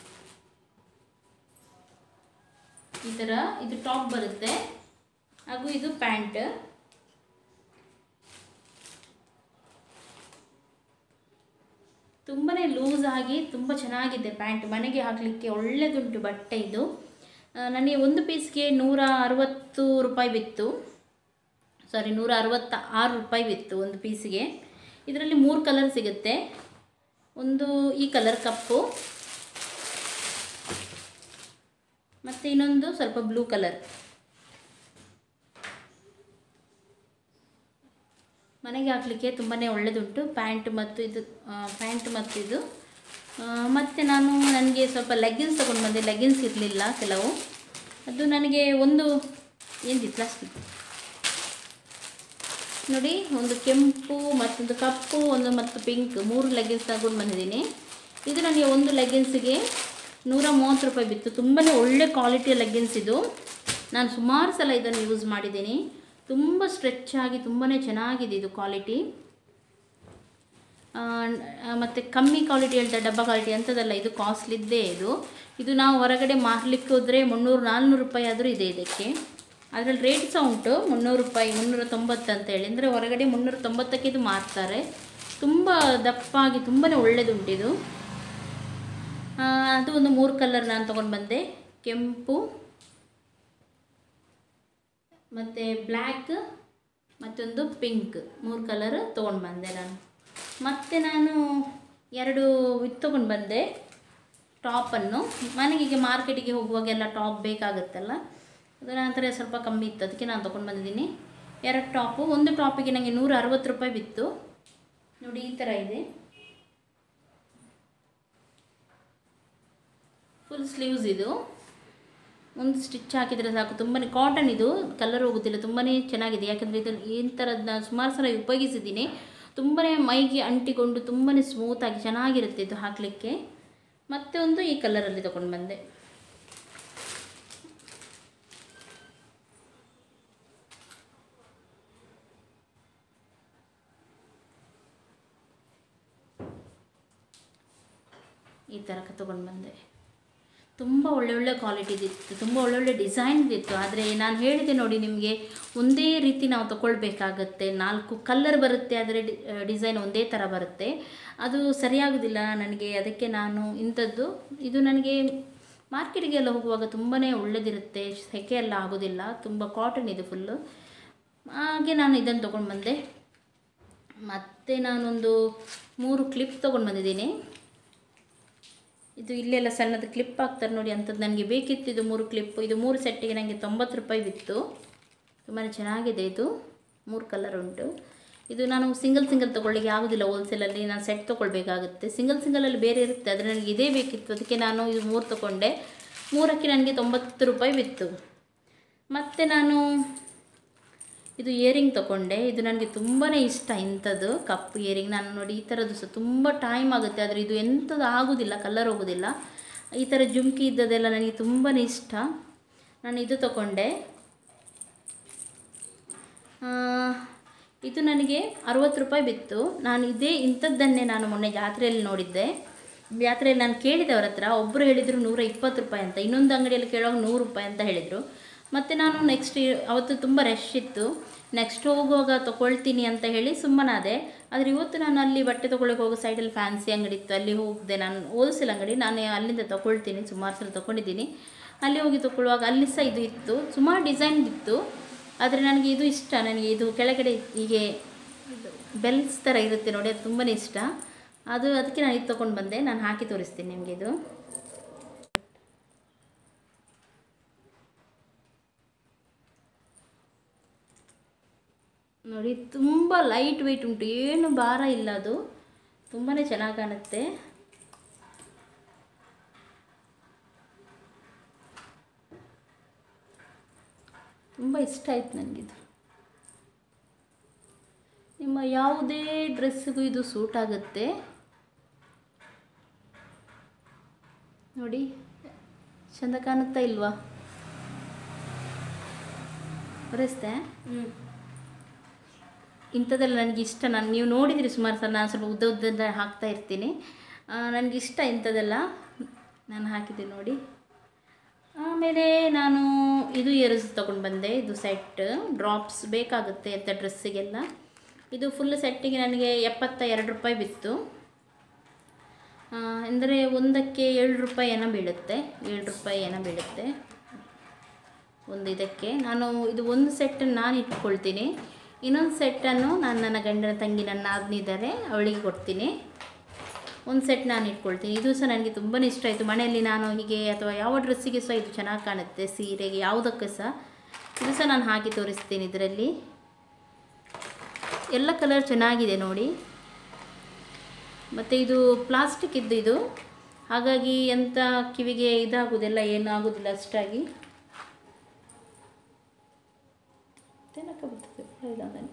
ಈ ಥರ ಇದು ಟಾಪ್ ಬರುತ್ತೆ ಹಾಗೂ ಇದು ಪ್ಯಾಂಟ್ ತುಂಬಾ ಲೂಸ್ ಆಗಿ ತುಂಬ ಚೆನ್ನಾಗಿದೆ ಪ್ಯಾಂಟ್ ಮನೆಗೆ ಹಾಕಲಿಕ್ಕೆ ಒಳ್ಳೆದುಂಟು ಬಟ್ಟೆ ಇದು ಆ, ನನಗೆ ಒಂದು ಪೀಸ್ಗೆ ನೂರ ಅರವತ್ತು ರೂಪಾಯಿ ಬಿತ್ತು ಸಾರಿ ನೂರ ಅರವತ್ತ ಆರು ರೂಪಾಯಿ ಬಿತ್ತು ಒಂದು ಪೀಸಿಗೆ ಇದರಲ್ಲಿ ಮೂರು ಕಲರ್ ಸಿಗುತ್ತೆ ಒಂದು ಈ ಕಲರ್ ಕಪ್ಪು ಮತ್ತು ಇನ್ನೊಂದು ಸ್ವಲ್ಪ ಬ್ಲೂ ಕಲರ್ ಮನೆಗೆ ಹಾಕಲಿಕ್ಕೆ ತುಂಬಾ ಒಳ್ಳೆಯದುಂಟು ಪ್ಯಾಂಟ್ ಮತ್ತು ಇದು ಪ್ಯಾಂಟ್ ಮತ್ತು ಇದು ಆ, ಮತ್ತು ನಾನು ನನಗೆ ಸ್ವಲ್ಪ ಲೆಗ್ಗಿನ್ಸ್ ತೊಗೊಂಡು ಬಂದೆ ಲೆಗ್ಗಿನ್ಸ್ ಇರಲಿಲ್ಲ ಕೆಲವು ಅದು ನನಗೆ ಒಂದು ಏನಿದೆ ಪ್ಲಾಸ್ಟಿಕ್ ನೋಡಿ ಒಂದು ಕೆಂಪು ಮತ್ತೊಂದು ಕಪ್ಪು ಒಂದು ಮತ್ತು ಪಿಂಕ್ ಮೂರು ಲೆಗ್ಗಿನ್ಸ್ ತಗೊಂಡು ಬಂದಿದ್ದೀನಿ ಇದು ನನಗೆ ಒಂದು ಲೆಗ್ಗಿನ್ಸಿಗೆ ನೂರ ಮೂವತ್ತು ರೂಪಾಯಿ ಬಿತ್ತು ತುಂಬಾ ಒಳ್ಳೆ ಕ್ವಾಲಿಟಿಯ ಲೆಗ್ಗಿನ್ಸ್ ಇದು ನಾನು ಸುಮಾರು ಸಲ ಇದನ್ನು ಯೂಸ್ ಮಾಡಿದ್ದೀನಿ ತುಂಬ ಸ್ಟ್ರೆಚ್ ಆಗಿ ತುಂಬಾ ಚೆನ್ನಾಗಿದೆ ಇದು ಕ್ವಾಲಿಟಿ ಮತ್ತು ಕಮ್ಮಿ ಕ್ವಾಲಿಟಿ ಹೇಳ್ತಾರೆ ಡಬ್ಬ ಕ್ವಾಲಿಟಿ ಅಂಥದ್ದಲ್ಲ ಇದು ಕಾಸ್ಟ್ಲಿದ್ದೇ ಇದು ಇದು ನಾವು ಹೊರಗಡೆ ಮಾರಲಿಕ್ಕೆ ಹೋದರೆ ಮುನ್ನೂರು ನಾಲ್ನೂರು ರೂಪಾಯಿ ಆದರೂ ಇದೆ ಇದಕ್ಕೆ ಅದರಲ್ಲಿ ರೇಟ್ ಸಹ ಉಂಟು ಮುನ್ನೂರು ರೂಪಾಯಿ ಮುನ್ನೂರ ತೊಂಬತ್ತು ಅಂತೇಳಿ ಅಂದರೆ ಹೊರಗಡೆ ಮುನ್ನೂರ ತೊಂಬತ್ತಕ್ಕೆ ಇದು ಮಾರ್ತಾರೆ ತುಂಬ ದಪ್ಪಾಗಿ ತುಂಬಾ ಒಳ್ಳೆಯದುಂಟು ಇದು ಆ, ಅದು ಒಂದು ಮೂರು ಕಲರ್ ನಾನು ತೊಗೊಂಡು ಬಂದೆ ಕೆಂಪು ಮತ್ತು ಬ್ಲ್ಯಾಕ್ ಮತ್ತೊಂದು ಪಿಂಕ್ ಮೂರು ಕಲರ್ ತೊಗೊಂಡು ಬಂದೆ ನಾನು ಮತ್ತು ನಾನು ಎರಡು ಇದು ತೊಗೊಂಡು ಬಂದೆ ಟಾಪನ್ನು ಮನೆಗೆ ಈಗ ಮಾರ್ಕೆಟಿಗೆ ಹೋಗುವಾಗೆಲ್ಲ ಟಾಪ್ ಬೇಕಾಗುತ್ತಲ್ಲ ಅದು ನಂತರ ಸ್ವಲ್ಪ ಕಮ್ಮಿ ಇತ್ತು ಅದಕ್ಕೆ ನಾನು ತೊಗೊಂಡು ಬಂದಿದ್ದೀನಿ ಎರಡು ಟಾಪು ಒಂದು ಟಾಪಿಗೆ ನನಗೆ ನೂರ ಅರವತ್ತು ರೂಪಾಯಿ ಬಿತ್ತು ನೋಡಿ ಈ ಥರ ಇದೆ ಫುಲ್ ಸ್ಲೀವ್ಸ್ ಇದು ಒಂದು ಸ್ಟಿಚ್ ಹಾಕಿದರೆ ಸಾಕು ತುಂಬಾ ಕಾಟನ್ ಇದು ಕಲರ್ ಹೋಗುತ್ತಿಲ್ಲ ತುಂಬಾ ಚೆನ್ನಾಗಿದೆ ಯಾಕಂದರೆ ಇದು ಈ ಥರದ್ದು ನಾನು ಸುಮಾರು ಸಲ ಉಪಯೋಗಿಸಿದ್ದೀನಿ ತುಂಬಾ ಮೈಗೆ ಅಂಟಿಕೊಂಡು ತುಂಬಾ ಸ್ಮೂತಾಗಿ ಚೆನ್ನಾಗಿರುತ್ತೆ ಇದು ಹಾಕಲಿಕ್ಕೆ ಮತ್ತೆ ಒಂದು ಈ ಕಲರಲ್ಲಿ ತೊಗೊಂಡು ಬಂದೆ ಈ ಥರ ತೊಗೊಂಡು ಬಂದೆ ತುಂಬ ಒಳ್ಳೊಳ್ಳೆ ಕ್ವಾಲಿಟಿದಿತ್ತು ತುಂಬ ಒಳ್ಳೊಳ್ಳೆ ಡಿಸೈನ್ದಿತ್ತು ಆದರೆ ನಾನು ಹೇಳಿದೆ ನೋಡಿ ನಿಮಗೆ ಒಂದೇ ರೀತಿ ನಾವು ತಗೊಳ್ಬೇಕಾಗತ್ತೆ ನಾಲ್ಕು ಕಲ್ಲರ್ ಬರುತ್ತೆ ಆದರೆ ಡಿಸೈನ್ ಒಂದೇ ಥರ ಬರುತ್ತೆ ಅದು ಸರಿಯಾಗೋದಿಲ್ಲ ನನಗೆ ಅದಕ್ಕೆ ನಾನು ಇಂಥದ್ದು ಇದು ನನಗೆ ಮಾರ್ಕೆಟಿಗೆಲ್ಲ ಹೋಗುವಾಗ ತುಂಬಾ ಒಳ್ಳೆದಿರುತ್ತೆ ಸೆಕೆ ಎಲ್ಲ ಆಗೋದಿಲ್ಲ ತುಂಬ ಕಾಟನ್ ಇದು ಫುಲ್ಲು ಹಾಗೆ ನಾನು ಇದನ್ನು ತೊಗೊಂಡು ಬಂದೆ ಮತ್ತು ನಾನೊಂದು ಮೂರು ಕ್ಲಿಪ್ ತೊಗೊಂಡು ಬಂದಿದ್ದೀನಿ ಇದು ಇಲ್ಲೆಲ್ಲ ಸಣ್ಣದು ಕ್ಲಿಪ್ ಹಾಕ್ತಾರೆ ನೋಡಿ ಅಂಥದ್ದು ನನಗೆ ಬೇಕಿತ್ತು ಇದು ಮೂರು ಕ್ಲಿಪ್ಪು ಇದು ಮೂರು ಸೆಟ್ಟಿಗೆ ನನಗೆ ತೊಂಬತ್ತು ರೂಪಾಯಿ ಬಿತ್ತು ತುಂಬಾ ಚೆನ್ನಾಗಿದೆ ಇದು ಮೂರು ಕಲರ್ ಉಂಟು ಇದು ನಾನು ಸಿಂಗಲ್ ಸಿಂಗಲ್ ತೊಗೊಳ್ಳಿಕ್ಕೆ ಆಗೋದಿಲ್ಲ ಹೋಲ್ಸೇಲಲ್ಲಿ ನಾನು ಸೆಟ್ ತೊಗೊಳ್ಬೇಕಾಗುತ್ತೆ ಸಿಂಗಲ್ ಸಿಂಗಲಲ್ಲಿ ಬೇರೆ ಇರುತ್ತೆ ಆದರೆ ನನಗೆ ಇದೇ ಬೇಕಿತ್ತು ಅದಕ್ಕೆ ನಾನು ಇದು ಮೂರು ತೊಗೊಂಡೆ ಮೂರಕ್ಕೆ ನನಗೆ ತೊಂಬತ್ತು ರೂಪಾಯಿ ಬಿತ್ತು ಮತ್ತು ನಾನು ಇದು ಇಯರಿಂಗ್ ತೊಗೊಂಡೆ ಇದು ನನಗೆ ತುಂಬಾ ಇಷ್ಟ ಇಂಥದ್ದು ಕಪ್ ಇಯರಿಂಗ್ ನಾನು ನೋಡಿ ಈ ಥರದ್ದು ಸಹ ತುಂಬ ಟೈಮ್ ಆಗುತ್ತೆ ಆದರೆ ಇದು ಎಂಥದ್ದು ಆಗೋದಿಲ್ಲ ಕಲರ್ ಹೋಗೋದಿಲ್ಲ ಈ ಥರ ಜುಮ್ಕಿ ಇದ್ದದೆಲ್ಲ ನನಗೆ ತುಂಬಾ ಇಷ್ಟ ನಾನು ಇದು ತೊಗೊಂಡೆ ಆ, ಇದು ನನಗೆ ಅರುವತ್ತು ರೂಪಾಯಿ ಬಿತ್ತು ನಾನು ಇದೇ ಇಂಥದ್ದನ್ನೇ ನಾನು ಮೊನ್ನೆ ಜಾತ್ರೆಯಲ್ಲಿ ನೋಡಿದ್ದೆ ಜಾತ್ರೆಯಲ್ಲಿ ನಾನು ಕೇಳಿದೆ ಅವ್ರ ಹತ್ರ ಒಬ್ಬರು ಹೇಳಿದರು ನೂರ ಇಪ್ಪತ್ತು ರೂಪಾಯಿ ಅಂತ ಇನ್ನೊಂದು ಅಂಗಡಿಯಲ್ಲಿ ಕೇಳುವಾಗ ನೂರು ರೂಪಾಯಿ ಅಂತ ಹೇಳಿದರು ಮತ್ತು ನಾನು ನೆಕ್ಸ್ಟ್ ಅವತ್ತು ತುಂಬ ರಶ್ ಇತ್ತು ನೆಕ್ಸ್ಟ್ ಹೋಗುವಾಗ ತೊಗೊಳ್ತೀನಿ ಅಂತ ಹೇಳಿ ಸುಮ್ಮನಾದೆ ಆದರೆ ಇವತ್ತು ನಾನು ಅಲ್ಲಿ ಬಟ್ಟೆ ತೊಗೊಳಕ್ಕೆ ಹೋಗೋ ಸೈಡಲ್ಲಿ ಫ್ಯಾನ್ಸಿ ಅಂಗಡಿ ಇತ್ತು ಅಲ್ಲಿ ಹೋಗಿದೆ ನಾನು ಹೋಲ್ಸೇಲ್ ಅಂಗಡಿ ನಾನು ಅಲ್ಲಿಂದ ತೊಗೊಳ್ತೀನಿ ಸುಮಾರು ಸಲ ತೊಗೊಂಡಿದ್ದೀನಿ ಅಲ್ಲಿ ಹೋಗಿ ತೊಗೊಳ್ಳುವಾಗ ಅಲ್ಲಿ ಸಹ ಇದು ಇತ್ತು ಸುಮಾರು ಡಿಸೈನ್ ಇತ್ತು ಆದರೆ ನನಗೆ ಇದು ಇಷ್ಟ ನನಗೆ ಇದು ಕೆಳಗಡೆ ಹೀಗೆ ಬೆಲ್ಸ್ ಥರ ಇರುತ್ತೆ ನೋಡಿ ಅದು ತುಂಬಾ ಇಷ್ಟ ಅದು ಅದಕ್ಕೆ ನಾನು ಇದು ತೊಗೊಂಡು ಬಂದೆ ನಾನು ಹಾಕಿ ತೋರಿಸ್ತೀನಿ ನಿಮಗೆ ಇದು ನೋಡಿ ತುಂಬ ಲೈಟ್ ವೆಯ್ಟ್ ಉಂಟು ಏನು ಭಾರ ಇಲ್ಲ ಅದು ತುಂಬಾ ಚೆನ್ನಾಗಿ ಕಾಣುತ್ತೆ ತುಂಬ ಇಷ್ಟ ಆಯ್ತು ನನಗಿದು ನಿಮ್ಮ ಯಾವುದೇ ಡ್ರೆಸ್ಸಿಗೂ ಇದು ಸೂಟ್ ಆಗುತ್ತೆ ನೋಡಿ ಚಂದ ಕಾಣುತ್ತಾ ಇಲ್ವಾ ಬರೆಸ್ತೆ ಹ್ಞೂ ಇಂಥದ್ದೆಲ್ಲ ನನಗೆ ಇಷ್ಟ ನಾನು ನೀವು ನೋಡಿದಿರಿ ಸುಮಾರು ಸಲ ನಾನು ಸ್ವಲ್ಪ ಉದ್ದ ಉದ್ದ ಹಾಕ್ತಾ ಇರ್ತೀನಿ ನನಗೆ ಇಷ್ಟ ಇಂಥದ್ದೆಲ್ಲ ನಾನು ಹಾಕಿದ್ದೆ ನೋಡಿ ಆಮೇಲೆ ನಾನು ಇದು ಇಯರ್ಸ್ ತೊಗೊಂಡು ಬಂದೆ ಇದು ಸೆಟ್ ಡ್ರಾಪ್ಸ್ ಬೇಕಾಗುತ್ತೆ ಅಂತ ಡ್ರೆಸ್ಸಿಗೆಲ್ಲ ಇದು ಫುಲ್ ಸೆಟ್ಟಿಗೆ ನನಗೆ ಎಪ್ಪತ್ತ ಎರಡು ರೂಪಾಯಿ ಬಿತ್ತು ಅಂದರೆ ಒಂದಕ್ಕೆ ಏಳು ರೂಪಾಯಿ ಏನೋ ಬೀಳುತ್ತೆ ಏಳು ರೂಪಾಯಿ ಏನೋ ಬೀಳುತ್ತೆ ಒಂದು ಇದಕ್ಕೆ ನಾನು ಇದು ಒಂದು ಸೆಟ್ಟನ್ನು ನಾನು ಇಟ್ಕೊಳ್ತೀನಿ ಇನ್ನೊಂದು ಸೆಟ್ಟನ್ನು ನಾನು ನನ್ನ ಗಂಡನ ತಂಗಿ ನನ್ನ ನಾದ್ನಿದ್ದಾರೆ ಅವಳಿಗೆ ಕೊಡ್ತೀನಿ ಒಂದು ಸೆಟ್ ನಾನು ಇಟ್ಕೊಳ್ತೀನಿ ಇದು ಸಹ ನನಗೆ ತುಂಬಾ ಇಷ್ಟ ಆಯಿತು ಮನೆಯಲ್ಲಿ ನಾನು ಹೀಗೆ ಅಥವಾ ಯಾವ ಡ್ರೆಸ್ಸಿಗೆ ಸಹ ಇದು ಚೆನ್ನಾಗಿ ಕಾಣುತ್ತೆ ಸೀರೆಗೆ ಯಾವುದಕ್ಕೆ ಸಹ ಇದು ಸಹ ನಾನು ಹಾಕಿ ತೋರಿಸ್ತೀನಿ ಇದರಲ್ಲಿ ಎಲ್ಲ ಕಲರ್ ಚೆನ್ನಾಗಿದೆ ನೋಡಿ ಮತ್ತು ಇದು ಪ್ಲಾಸ್ಟಿಕ್ ಇದ್ದು ಇದು ಹಾಗಾಗಿ ಎಂಥ ಕಿವಿಗೆ ಇದಾಗೋದಿಲ್ಲ ಏನು ಆಗೋದಿಲ್ಲ ಅಷ್ಟಾಗಿ ತಿನ್ನಕ್ಕೆ ಬರ್ತದೆ ಇಲ್ಲ ಅದನ್ನು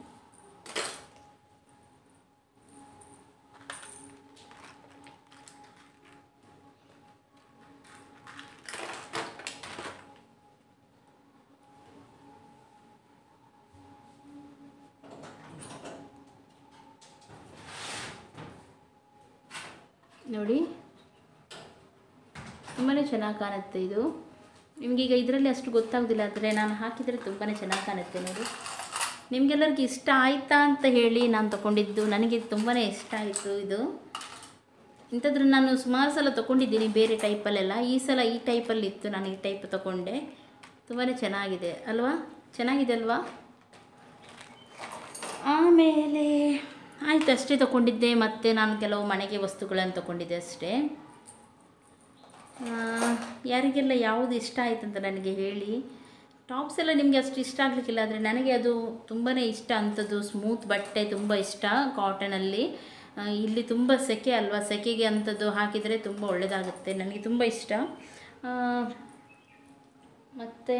ನೋಡಿ ತುಂಬಾ ಚೆನ್ನಾಗಿ ಕಾಣುತ್ತೆ ಇದು ನಿಮಗೀಗ ಇದರಲ್ಲಿ ಅಷ್ಟು ಗೊತ್ತಾಗೋದಿಲ್ಲ ಆದರೆ ನಾನು ಹಾಕಿದರೆ ತುಂಬಾ ಚೆನ್ನಾಗಿ ಕಾಣುತ್ತೆ ನೋಡಿ ನಿಮಗೆಲ್ಲರಿಗೂ ಇಷ್ಟ ಆಯಿತಾ ಅಂತ ಹೇಳಿ ನಾನು ತೊಗೊಂಡಿದ್ದು ನನಗೆ ತುಂಬಾ ಇಷ್ಟ ಆಯಿತು ಇದು ಇಂಥದ್ರ ನಾನು ಸುಮಾರು ಸಲ ತೊಗೊಂಡಿದ್ದೀನಿ ಬೇರೆ ಟೈಪಲ್ಲೆಲ್ಲ ಈ ಸಲ ಈ ಟೈಪಲ್ಲಿ ಇತ್ತು ನಾನು ಈ ಟೈಪ್ ತೊಗೊಂಡೆ ತುಂಬಾ ಚೆನ್ನಾಗಿದೆ ಅಲ್ವಾ ಚೆನ್ನಾಗಿದೆ ಅಲ್ವಾ ಆಮೇಲೆ ಆಯಿತು ಅಷ್ಟೇ ತೊಗೊಂಡಿದ್ದೆ ಮತ್ತು ನಾನು ಕೆಲವು ಮನೆಗೆ ವಸ್ತುಗಳನ್ನು ತೊಗೊಂಡಿದ್ದೆ ಅಷ್ಟೇ ಆ, ಯಾರಿಗೆಲ್ಲ ಯಾವುದು ಇಷ್ಟ ಆಯ್ತು ಅಂತ ನನಗೆ ಹೇಳಿ ಟಾಪ್ಸ್ ಎಲ್ಲ ನಿಮಗೆ ಅಷ್ಟು ಇಷ್ಟ ಆಗಲಿಕ್ಕಿಲ್ಲ ಆದರೆ ನನಗೆ ಅದು ತುಂಬಾ ಇಷ್ಟ ಅಂಥದ್ದು ಸ್ಮೂತ್ ಬಟ್ಟೆ ತುಂಬ ಇಷ್ಟ ಕಾಟನಲ್ಲಿ ಆ, ಇಲ್ಲಿ ತುಂಬ ಸೆಕೆ ಅಲ್ವಾ ಸೆಕೆಗೆ ಅಂಥದ್ದು ಹಾಕಿದರೆ ತುಂಬ ಒಳ್ಳೆಯದಾಗುತ್ತೆ ನನಗೆ ತುಂಬ ಇಷ್ಟ ಮತ್ತು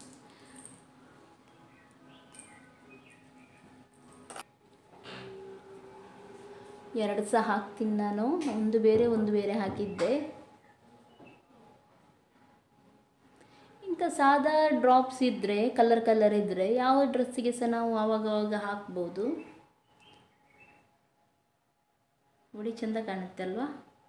ಎರಡು ಸಹ ಹಾಕ್ತೀನಿ ನಾನು ಒಂದು ಬೇರೆ ಒಂದು ಬೇರೆ ಹಾಕಿದ್ದೆ ಇಂಥ ಸಾದಾ ಡ್ರಾಪ್ಸ್ ಇದ್ದರೆ ಕಲರ್ ಕಲರ್ ಇದ್ದರೆ ಯಾವ ಡ್ರೆಸ್ಸಿಗೆ ಸಹ ನಾವು ಆವಾಗ ಆವಾಗ ಹಾಕ್ಬೋದು ನೋಡಿ ಚೆಂದ ಕಾಣುತ್ತೆ ಅಲ್ವಾ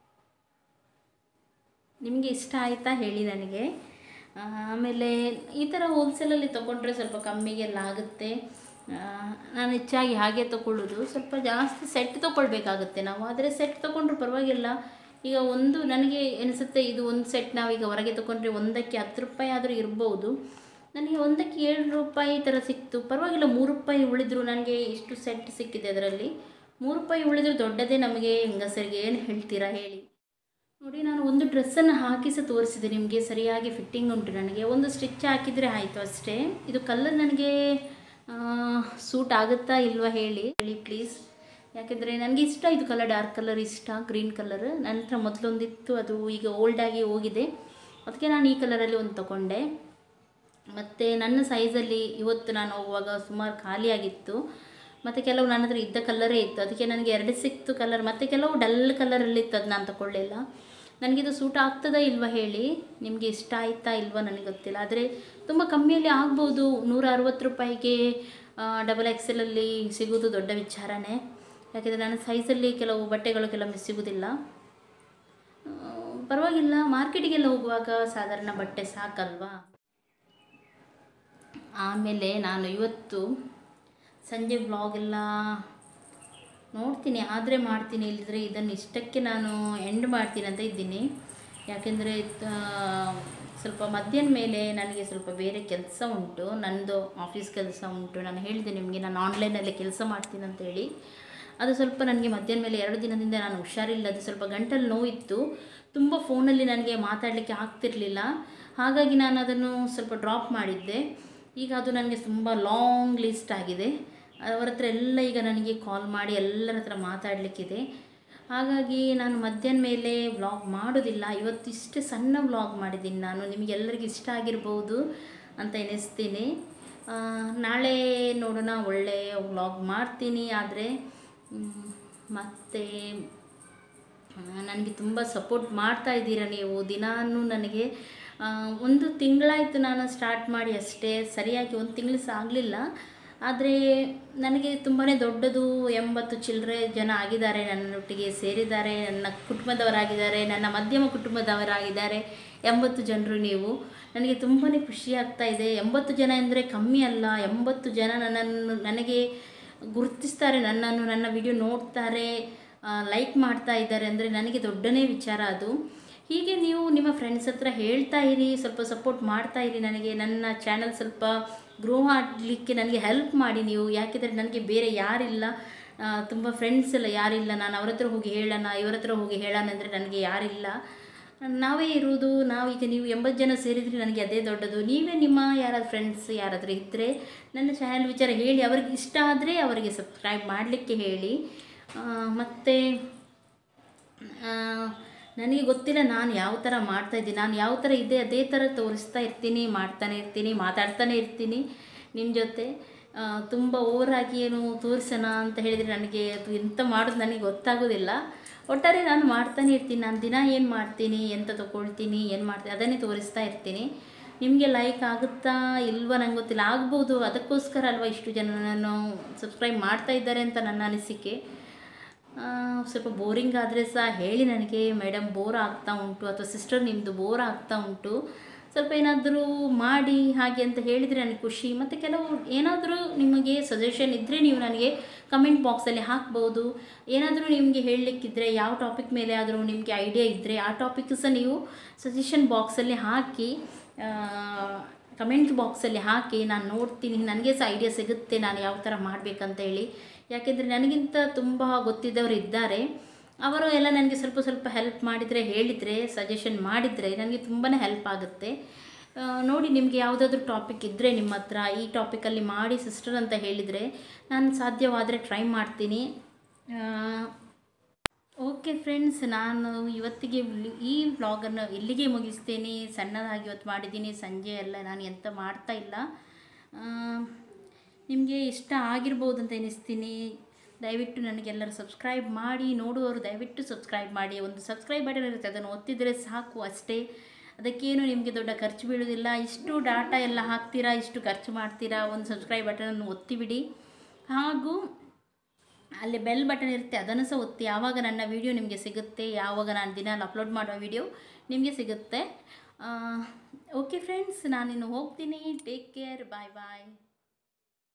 ನಿಮಗೆ ಇಷ್ಟ ಆಯಿತಾ ಹೇಳಿ ನನಗೆ ಆ, ಆಮೇಲೆ ಈ ಥರ ಹೋಲ್ಸೇಲಲ್ಲಿ ತೊಗೊಂಡ್ರೆ ಸ್ವಲ್ಪ ಕಮ್ಮಿಗೆಲ್ಲ ಆಗುತ್ತೆ ಆ, ನಾನು ಹೆಚ್ಚಾಗಿ ಹಾಗೆ ತೊಗೊಳ್ಳೋದು ಸ್ವಲ್ಪ ಜಾಸ್ತಿ ಸೆಟ್ ತೊಗೊಳ್ಬೇಕಾಗುತ್ತೆ ನಾವು ಆದರೆ ಸೆಟ್ ತೊಗೊಂಡ್ರು ಪರವಾಗಿಲ್ಲ ಈಗ ಒಂದು ನನಗೆ ಅನಿಸುತ್ತೆ ಇದು ಒಂದು ಸೆಟ್ ನಾವೀಗ ಹೊರಗೆ ತೊಗೊಂಡ್ರೆ ಒಂದಕ್ಕೆ ಹತ್ತು ರೂಪಾಯಿ ಆದರೂ ಇರ್ಬೋದು ನನಗೆ ಒಂದಕ್ಕೆ ಏಳು ರೂಪಾಯಿ ಈ ಥರ ಸಿಕ್ತು ಪರವಾಗಿಲ್ಲ ಮೂರು ರೂಪಾಯಿ ಉಳಿದ್ರು ನನಗೆ ಇಷ್ಟು ಸೆಟ್ ಸಿಕ್ಕಿದೆ ಅದರಲ್ಲಿ ಮೂರು ರೂಪಾಯಿ ಉಳಿದ್ರು ದೊಡ್ಡದೇ ನಮಗೆ ಹೆಂಗಸರಿಗೆ ಏನು ಹೇಳ್ತೀರಾ ಹೇಳಿ ನೋಡಿ ನಾನು ಒಂದು ಡ್ರೆಸ್ಸನ್ನು ಹಾಕಿಸಿ ತೋರಿಸಿದೆ ನಿಮಗೆ ಸರಿಯಾಗಿ ಫಿಟ್ಟಿಂಗ್ ಉಂಟು ನನಗೆ ಒಂದು ಸ್ಟಿಚ್ ಹಾಕಿದರೆ ಆಯಿತು ಅಷ್ಟೇ ಇದು ಕಲರ್ ನನಗೆ ಸೂಟ್ ಆಗುತ್ತಾ ಇಲ್ವಾ ಹೇಳಿ ಹೇಳಿ ಪ್ಲೀಸ್ ಯಾಕೆಂದರೆ ನನಗೆ ಇಷ್ಟ ಇದು ಕಲರ್ ಡಾರ್ಕ್ ಕಲರ್ ಇಷ್ಟ ಗ್ರೀನ್ ಕಲರ್ ನನ್ನ ಹತ್ರ ಮೊದಲೊಂದಿತ್ತು ಅದು ಈಗ ಓಲ್ಡಾಗಿ ಹೋಗಿದೆ ಅದಕ್ಕೆ ನಾನು ಈ ಕಲರಲ್ಲಿ ಒಂದು ತೊಗೊಂಡೆ ಮತ್ತು ನನ್ನ ಸೈಜಲ್ಲಿ ಇವತ್ತು ನಾನು ಹೋಗುವಾಗ ಸುಮಾರು ಖಾಲಿಯಾಗಿತ್ತು ಮತ್ತು ಕೆಲವು ನನ್ನ ಹತ್ರ ಇದ್ದ ಕಲರೇ ಇತ್ತು ಅದಕ್ಕೆ ನನಗೆ ಎರಡು ಸಿಕ್ತು ಕಲರ್ ಮತ್ತು ಕೆಲವು ಡಲ್ ಕಲರಲ್ಲಿ ಇತ್ತು ಅದು ನಾನು ತಗೊಳ್ಳಿಲ್ಲ ನನಗಿದು ಸೂಟ್ ಆಗ್ತದಾ ಇಲ್ವಾ ಹೇಳಿ ನಿಮಗೆ ಇಷ್ಟ ಆಯ್ತಾ ಇಲ್ವಾ ನನಗೆ ಗೊತ್ತಿಲ್ಲ ಆದರೆ ತುಂಬ ಕಮ್ಮಿಯಲ್ಲಿ ಆಗ್ಬೋದು ನೂರ ಅರವತ್ತು ರೂಪಾಯಿಗೆ ಡಬಲ್ ಎಕ್ಸೆಲಲ್ಲಿ ಸಿಗೋದು ದೊಡ್ಡ ವಿಚಾರನೇ ಯಾಕೆಂದರೆ ನನ್ನ ಸೈಜಲ್ಲಿ ಕೆಲವು ಬಟ್ಟೆಗಳು ಕೆಲವೊಮ್ಮೆ ಸಿಗೋದಿಲ್ಲ ಆ, ಪರವಾಗಿಲ್ಲ ಮಾರ್ಕೆಟಿಗೆಲ್ಲ ಹೋಗುವಾಗ ಸಾಧಾರಣ ಬಟ್ಟೆ ಸಾಕಲ್ವಾ ಆಮೇಲೆ ನಾನು ಇವತ್ತು ಸಂಜೆ ವ್ಲಾಗ್ ಎಲ್ಲ ನೋಡ್ತೀನಿ ಆದರೆ ಮಾಡ್ತೀನಿ ಇಲ್ಲದ್ರೆ ಇದನ್ನು ಇಷ್ಟಕ್ಕೆ ನಾನು ಎಂಡ್ ಮಾಡ್ತೀನಿ ಅಂತ ಇದ್ದೀನಿ ಯಾಕೆಂದರೆ ಸ್ವಲ್ಪ ಮಧ್ಯಾಹ್ನ ಮೇಲೆ ನನಗೆ ಸ್ವಲ್ಪ ಬೇರೆ ಕೆಲಸ ಉಂಟು ನನ್ನದು ಆಫೀಸ್ ಕೆಲಸ ಉಂಟು ನಾನು ಹೇಳಿದೆ ನಿಮಗೆ ನಾನು ಆನ್ಲೈನಲ್ಲಿ ಕೆಲಸ ಮಾಡ್ತೀನಿ ಅಂತ ಹೇಳಿ ಅದು ಸ್ವಲ್ಪ ನನಗೆ ಮಧ್ಯಾಹ್ನ ಮೇಲೆ ಎರಡು ದಿನದಿಂದ ನಾನು ಹುಷಾರಿಲ್ಲ ಅದು ಸ್ವಲ್ಪ ಗಂಟಲು ನೋವಿತ್ತು ತುಂಬ ಫೋನಲ್ಲಿ ನನಗೆ ಮಾತಾಡಲಿಕ್ಕೆ ಆಗ್ತಿರಲಿಲ್ಲ ಹಾಗಾಗಿ ನಾನು ಅದನ್ನು ಸ್ವಲ್ಪ ಡ್ರಾಪ್ ಮಾಡಿದ್ದೆ ಈಗ ಅದು ನನಗೆ ತುಂಬ ಲಾಂಗ್ ಲಿಸ್ಟ್ ಆಗಿದೆ ಅವರ ಹತ್ರ ಎಲ್ಲ ಈಗ ನನಗೆ ಕಾಲ್ ಮಾಡಿ ಎಲ್ಲರ ಹತ್ರ ಮಾತಾಡಲಿಕ್ಕಿದೆ ಹಾಗಾಗಿ ನಾನು ಮಧ್ಯಾಹ್ನ ಮೇಲೆ ವ್ಲಾಗ್ ಮಾಡೋದಿಲ್ಲ ಇವತ್ತು ಇಷ್ಟೇ ಸಣ್ಣ ವ್ಲಾಗ್ ಮಾಡಿದ್ದೀನಿ ನಾನು ನಿಮಗೆಲ್ಲರಿಗೂ ಇಷ್ಟ ಆಗಿರ್ಬೋದು ಅಂತ ಎನಿಸ್ತೀನಿ ಆ, ನಾಳೆ ನೋಡೋಣ ಒಳ್ಳೆಯ ವ್ಲಾಗ್ ಮಾಡ್ತೀನಿ ಆದರೆ ಮತ್ತು ನನಗೆ ತುಂಬ ಸಪೋರ್ಟ್ ಮಾಡ್ತಾ ಇದ್ದೀರಾ ನೀವು ದಿನಾನು ನನಗೆ ಆ, ಒಂದು ತಿಂಗಳಾಯಿತು ನಾನು ಸ್ಟಾರ್ಟ್ ಮಾಡಿ ಅಷ್ಟೇ ಸರಿಯಾಗಿ ಒಂದು ತಿಂಗಳು ಸಹ ಆಗಲಿಲ್ಲ ಆದರೆ ನನಗೆ ತುಂಬಾ ದೊಡ್ಡದು ಎಂಬತ್ತು ಚಿಲ್ಲರೆ ಜನ ಆಗಿದ್ದಾರೆ ನನ್ನೊಟ್ಟಿಗೆ ಸೇರಿದ್ದಾರೆ ನನ್ನ ಕುಟುಂಬದವರಾಗಿದ್ದಾರೆ ನನ್ನ ಮಧ್ಯಮ ಕುಟುಂಬದವರಾಗಿದ್ದಾರೆ ಎಂಬತ್ತು ಜನರು ನೀವು ನನಗೆ ತುಂಬಾ ಖುಷಿ ಆಗ್ತಾ ಇದೆ ಎಂಬತ್ತು ಜನ ಅಂದರೆ ಕಮ್ಮಿ ಅಲ್ಲ ಎಂಬತ್ತು ಜನ ನನ್ನನ್ನು ನನಗೆ ಗುರುತಿಸ್ತಾರೆ ನನ್ನನ್ನು ನನ್ನ ವಿಡಿಯೋ ನೋಡ್ತಾರೆ ಲೈಕ್ ಮಾಡ್ತಾ ಇದ್ದಾರೆ ಅಂದರೆ ನನಗೆ ದೊಡ್ಡನೇ ವಿಚಾರ ಅದು ಹೀಗೆ ನೀವು ನಿಮ್ಮ ಫ್ರೆಂಡ್ಸ್ ಹತ್ರ ಹೇಳ್ತಾ ಇರಿ ಸ್ವಲ್ಪ ಸಪೋರ್ಟ್ ಮಾಡ್ತಾ ಇರಿ ನನಗೆ ನನ್ನ ಚಾನಲ್ ಸ್ವಲ್ಪ ಗ್ರೋ ಆಗಲಿಕ್ಕೆ ನನಗೆ ಹೆಲ್ಪ್ ಮಾಡಿ ನೀವು ಯಾಕೆಂದರೆ ನನಗೆ ಬೇರೆ ಯಾರಿಲ್ಲ ಆ, ತುಂಬ ಫ್ರೆಂಡ್ಸ್ ಎಲ್ಲ ಯಾರಿಲ್ಲ ನಾನು ಅವ್ರ ಹತ್ರ ಹೋಗಿ ಹೇಳೋಣ ಇವ್ರ ಹತ್ರ ಹೋಗಿ ಹೇಳೋಣ ಅಂದರೆ ನನಗೆ ಯಾರಿಲ್ಲ ನಾವೇ ಇರುವುದು ನಾವು ಈಗ ನೀವು ಎಂಬತ್ತು ಜನ ಸೇರಿದರೆ ನನಗೆ ಅದೇ ದೊಡ್ಡದು ನೀವೇ ನಿಮ್ಮ ಯಾರಾದ್ರು ಫ್ರೆಂಡ್ಸ್ ಯಾರಾದರೂ ಇದ್ದರೆ ನನ್ನ ಚಾನಲ್ ವಿಚಾರ ಹೇಳಿ ಅವ್ರಿಗೆ ಇಷ್ಟ ಆದರೆ ಅವರಿಗೆ ಸಬ್ಸ್ಕ್ರೈಬ್ ಮಾಡಲಿಕ್ಕೆ ಹೇಳಿ ಮತ್ತು ನನಗೆ ಗೊತ್ತಿಲ್ಲ ನಾನು ಯಾವ ಥರ ಮಾಡ್ತಾ ಇದ್ದೀನಿ ನಾನು ಯಾವ ಥರ ಇದೆ ಅದೇ ಥರ ತೋರಿಸ್ತಾ ಇರ್ತೀನಿ ಮಾಡ್ತಾನೆ ಇರ್ತೀನಿ ಮಾತಾಡ್ತಾನೆ ಇರ್ತೀನಿ ನಿಮ್ಮ ಜೊತೆ ತುಂಬ ಓವರಾಗಿ ಏನು ತೋರಿಸೋಣ ಅಂತ ಹೇಳಿದರೆ ನನಗೆ ಅದು ಎಂತ ಮಾಡೋದು ನನಗೆ ಗೊತ್ತಾಗೋದಿಲ್ಲ ಒಟ್ಟಾರೆ ನಾನು ಮಾಡ್ತಾನೆ ಇರ್ತೀನಿ ನಾನು ದಿನ ಏನು ಮಾಡ್ತೀನಿ ಎಂತ ತಗೊಳ್ತೀನಿ ಏನು ಮಾಡ್ತೀನಿ ಅದನ್ನೇ ತೋರಿಸ್ತಾ ಇರ್ತೀನಿ ನಿಮಗೆ ಲೈಕ್ ಆಗುತ್ತಾ ಇಲ್ವಾ ನಂಗೆ ಗೊತ್ತಿಲ್ಲ ಆಗ್ಬೋದು ಅದಕ್ಕೋಸ್ಕರ ಅಲ್ವಾ ಇಷ್ಟು ಜನ ನಾನು ಸಬ್ಸ್ಕ್ರೈಬ್ ಮಾಡ್ತಾ ಇದ್ದಾರೆ ಅಂತ ನನ್ನ ಅನಿಸಿಕೆ ಆ, ಸ್ವಲ್ಪ ಬೋರಿಂಗ್ ಆದರೆ ಸಹ ಹೇಳಿ ನನಗೆ ಮೇಡಮ್ ಬೋರ್ ಆಗ್ತಾ ಉಂಟು ಅಥವಾ ಸಿಸ್ಟರ್ ನಿಮ್ಮದು ಬೋರ್ ಆಗ್ತಾ ಉಂಟು ಸ್ವಲ್ಪ ಏನಾದರೂ ಮಾಡಿ ಹಾಗೆ ಅಂತ ಹೇಳಿದರೆ ನನಗೆ ಖುಷಿ ಮತ್ತು ಕೆಲವು ಏನಾದರೂ ನಿಮಗೆ ಸಜೆಷನ್ ಇದ್ದರೆ ನೀವು ನನಗೆ ಕಮೆಂಟ್ ಬಾಕ್ಸಲ್ಲಿ ಹಾಕ್ಬೋದು ಏನಾದರೂ ನಿಮಗೆ ಹೇಳಲಿಕ್ಕಿದ್ರೆ ಯಾವ ಟಾಪಿಕ್ ಮೇಲೆ ಆದರೂ ನಿಮಗೆ ಐಡಿಯಾ ಇದ್ದರೆ ಆ ಟಾಪಿಕ್ ಸಹ ನೀವು ಸಜೆಷನ್ ಬಾಕ್ಸಲ್ಲಿ ಹಾಕಿ ಕಮೆಂಟ್ ಬಾಕ್ಸಲ್ಲಿ ಹಾಕಿ ನಾನು ನೋಡ್ತೀನಿ ನನಗೆ ಸಹ ಐಡಿಯಾ ಸಿಗುತ್ತೆ ನಾನು ಯಾವ ಥರ ಮಾಡಬೇಕಂತ ಹೇಳಿ ಯಾಕೆಂದರೆ ನನಗಿಂತ ತುಂಬ ಗೊತ್ತಿದ್ದವರು ಇದ್ದಾರೆ ಅವರು ಎಲ್ಲ ನನಗೆ ಸ್ವಲ್ಪ ಸ್ವಲ್ಪ ಹೆಲ್ಪ್ ಮಾಡಿದರೆ ಹೇಳಿದರೆ ಸಜೆಷನ್ ಮಾಡಿದರೆ ನನಗೆ ತುಂಬಾ ಹೆಲ್ಪ್ ಆಗುತ್ತೆ ಆ, ನೋಡಿ ನಿಮಗೆ ಯಾವುದಾದ್ರೂ ಟಾಪಿಕ್ ಇದ್ದರೆ ನಿಮ್ಮ ಹತ್ರ ಈ ಟಾಪಿಕಲ್ಲಿ ಮಾಡಿ ಸಿಸ್ಟರ್ ಅಂತ ಹೇಳಿದರೆ ನಾನು ಸಾಧ್ಯವಾದರೆ ಟ್ರೈ ಮಾಡ್ತೀನಿ ಆ, ಓಕೆ ಫ್ರೆಂಡ್ಸ್ ನಾನು ಇವತ್ತಿಗೆ ಇಲ್ಲಿ- ಈ ವ್ಲಾಗನ್ನು ಇಲ್ಲಿಗೆ ಮುಗಿಸ್ತೇನೆ ಸಣ್ಣದಾಗಿ ಇವತ್ತು ಮಾಡಿದ್ದೀನಿ ಸಂಜೆ ಎಲ್ಲ ನಾನು ಎಂತ ಮಾಡ್ತಾ ಇಲ್ಲ ನಿಮಗೆ ಇಷ್ಟ ಆಗಿರ್ಬೋದು ಅಂತ ಎನಿಸ್ತೀನಿ ದಯವಿಟ್ಟು ನನಗೆಲ್ಲರೂ ಸಬ್ಸ್ಕ್ರೈಬ್ ಮಾಡಿ ನೋಡುವವರು ದಯವಿಟ್ಟು ಸಬ್ಸ್ಕ್ರೈಬ್ ಮಾಡಿ ಒಂದು ಸಬ್ಸ್ಕ್ರೈಬ್ ಬಟನ್ ಇರುತ್ತೆ ಅದನ್ನು ಒತ್ತಿದರೆ ಸಾಕು ಅಷ್ಟೇ ಅದಕ್ಕೇನು ನಿಮಗೆ ದೊಡ್ಡ ಖರ್ಚು ಬೀಳೋದಿಲ್ಲ ಇಷ್ಟು ಡಾಟಾ ಎಲ್ಲ ಹಾಕ್ತೀರಾ ಇಷ್ಟು ಖರ್ಚು ಮಾಡ್ತೀರಾ ಒಂದು ಸಬ್ಸ್ಕ್ರೈಬ್ ಬಟನನ್ನು ಒತ್ತಿಬಿಡಿ ಹಾಗೂ ಅಲ್ಲಿ ಬೆಲ್ ಬಟನ್ ಇರುತ್ತೆ ಅದನ್ನು ಸಹ ಒತ್ತಿ ಯಾವಾಗ ನನ್ನ ವಿಡಿಯೋ ನಿಮಗೆ ಸಿಗುತ್ತೆ ಯಾವಾಗ ನಾನು ದಿನ ಅಪ್ಲೋಡ್ ಮಾಡೋ ವಿಡಿಯೋ ನಿಮಗೆ ಸಿಗುತ್ತೆ ಓಕೆ ಫ್ರೆಂಡ್ಸ್ ನಾನಿನ್ನು ಹೋಗ್ತೀನಿ ಟೇಕ್ ಕೇರ್ ಬಾಯ್ ಬಾಯ್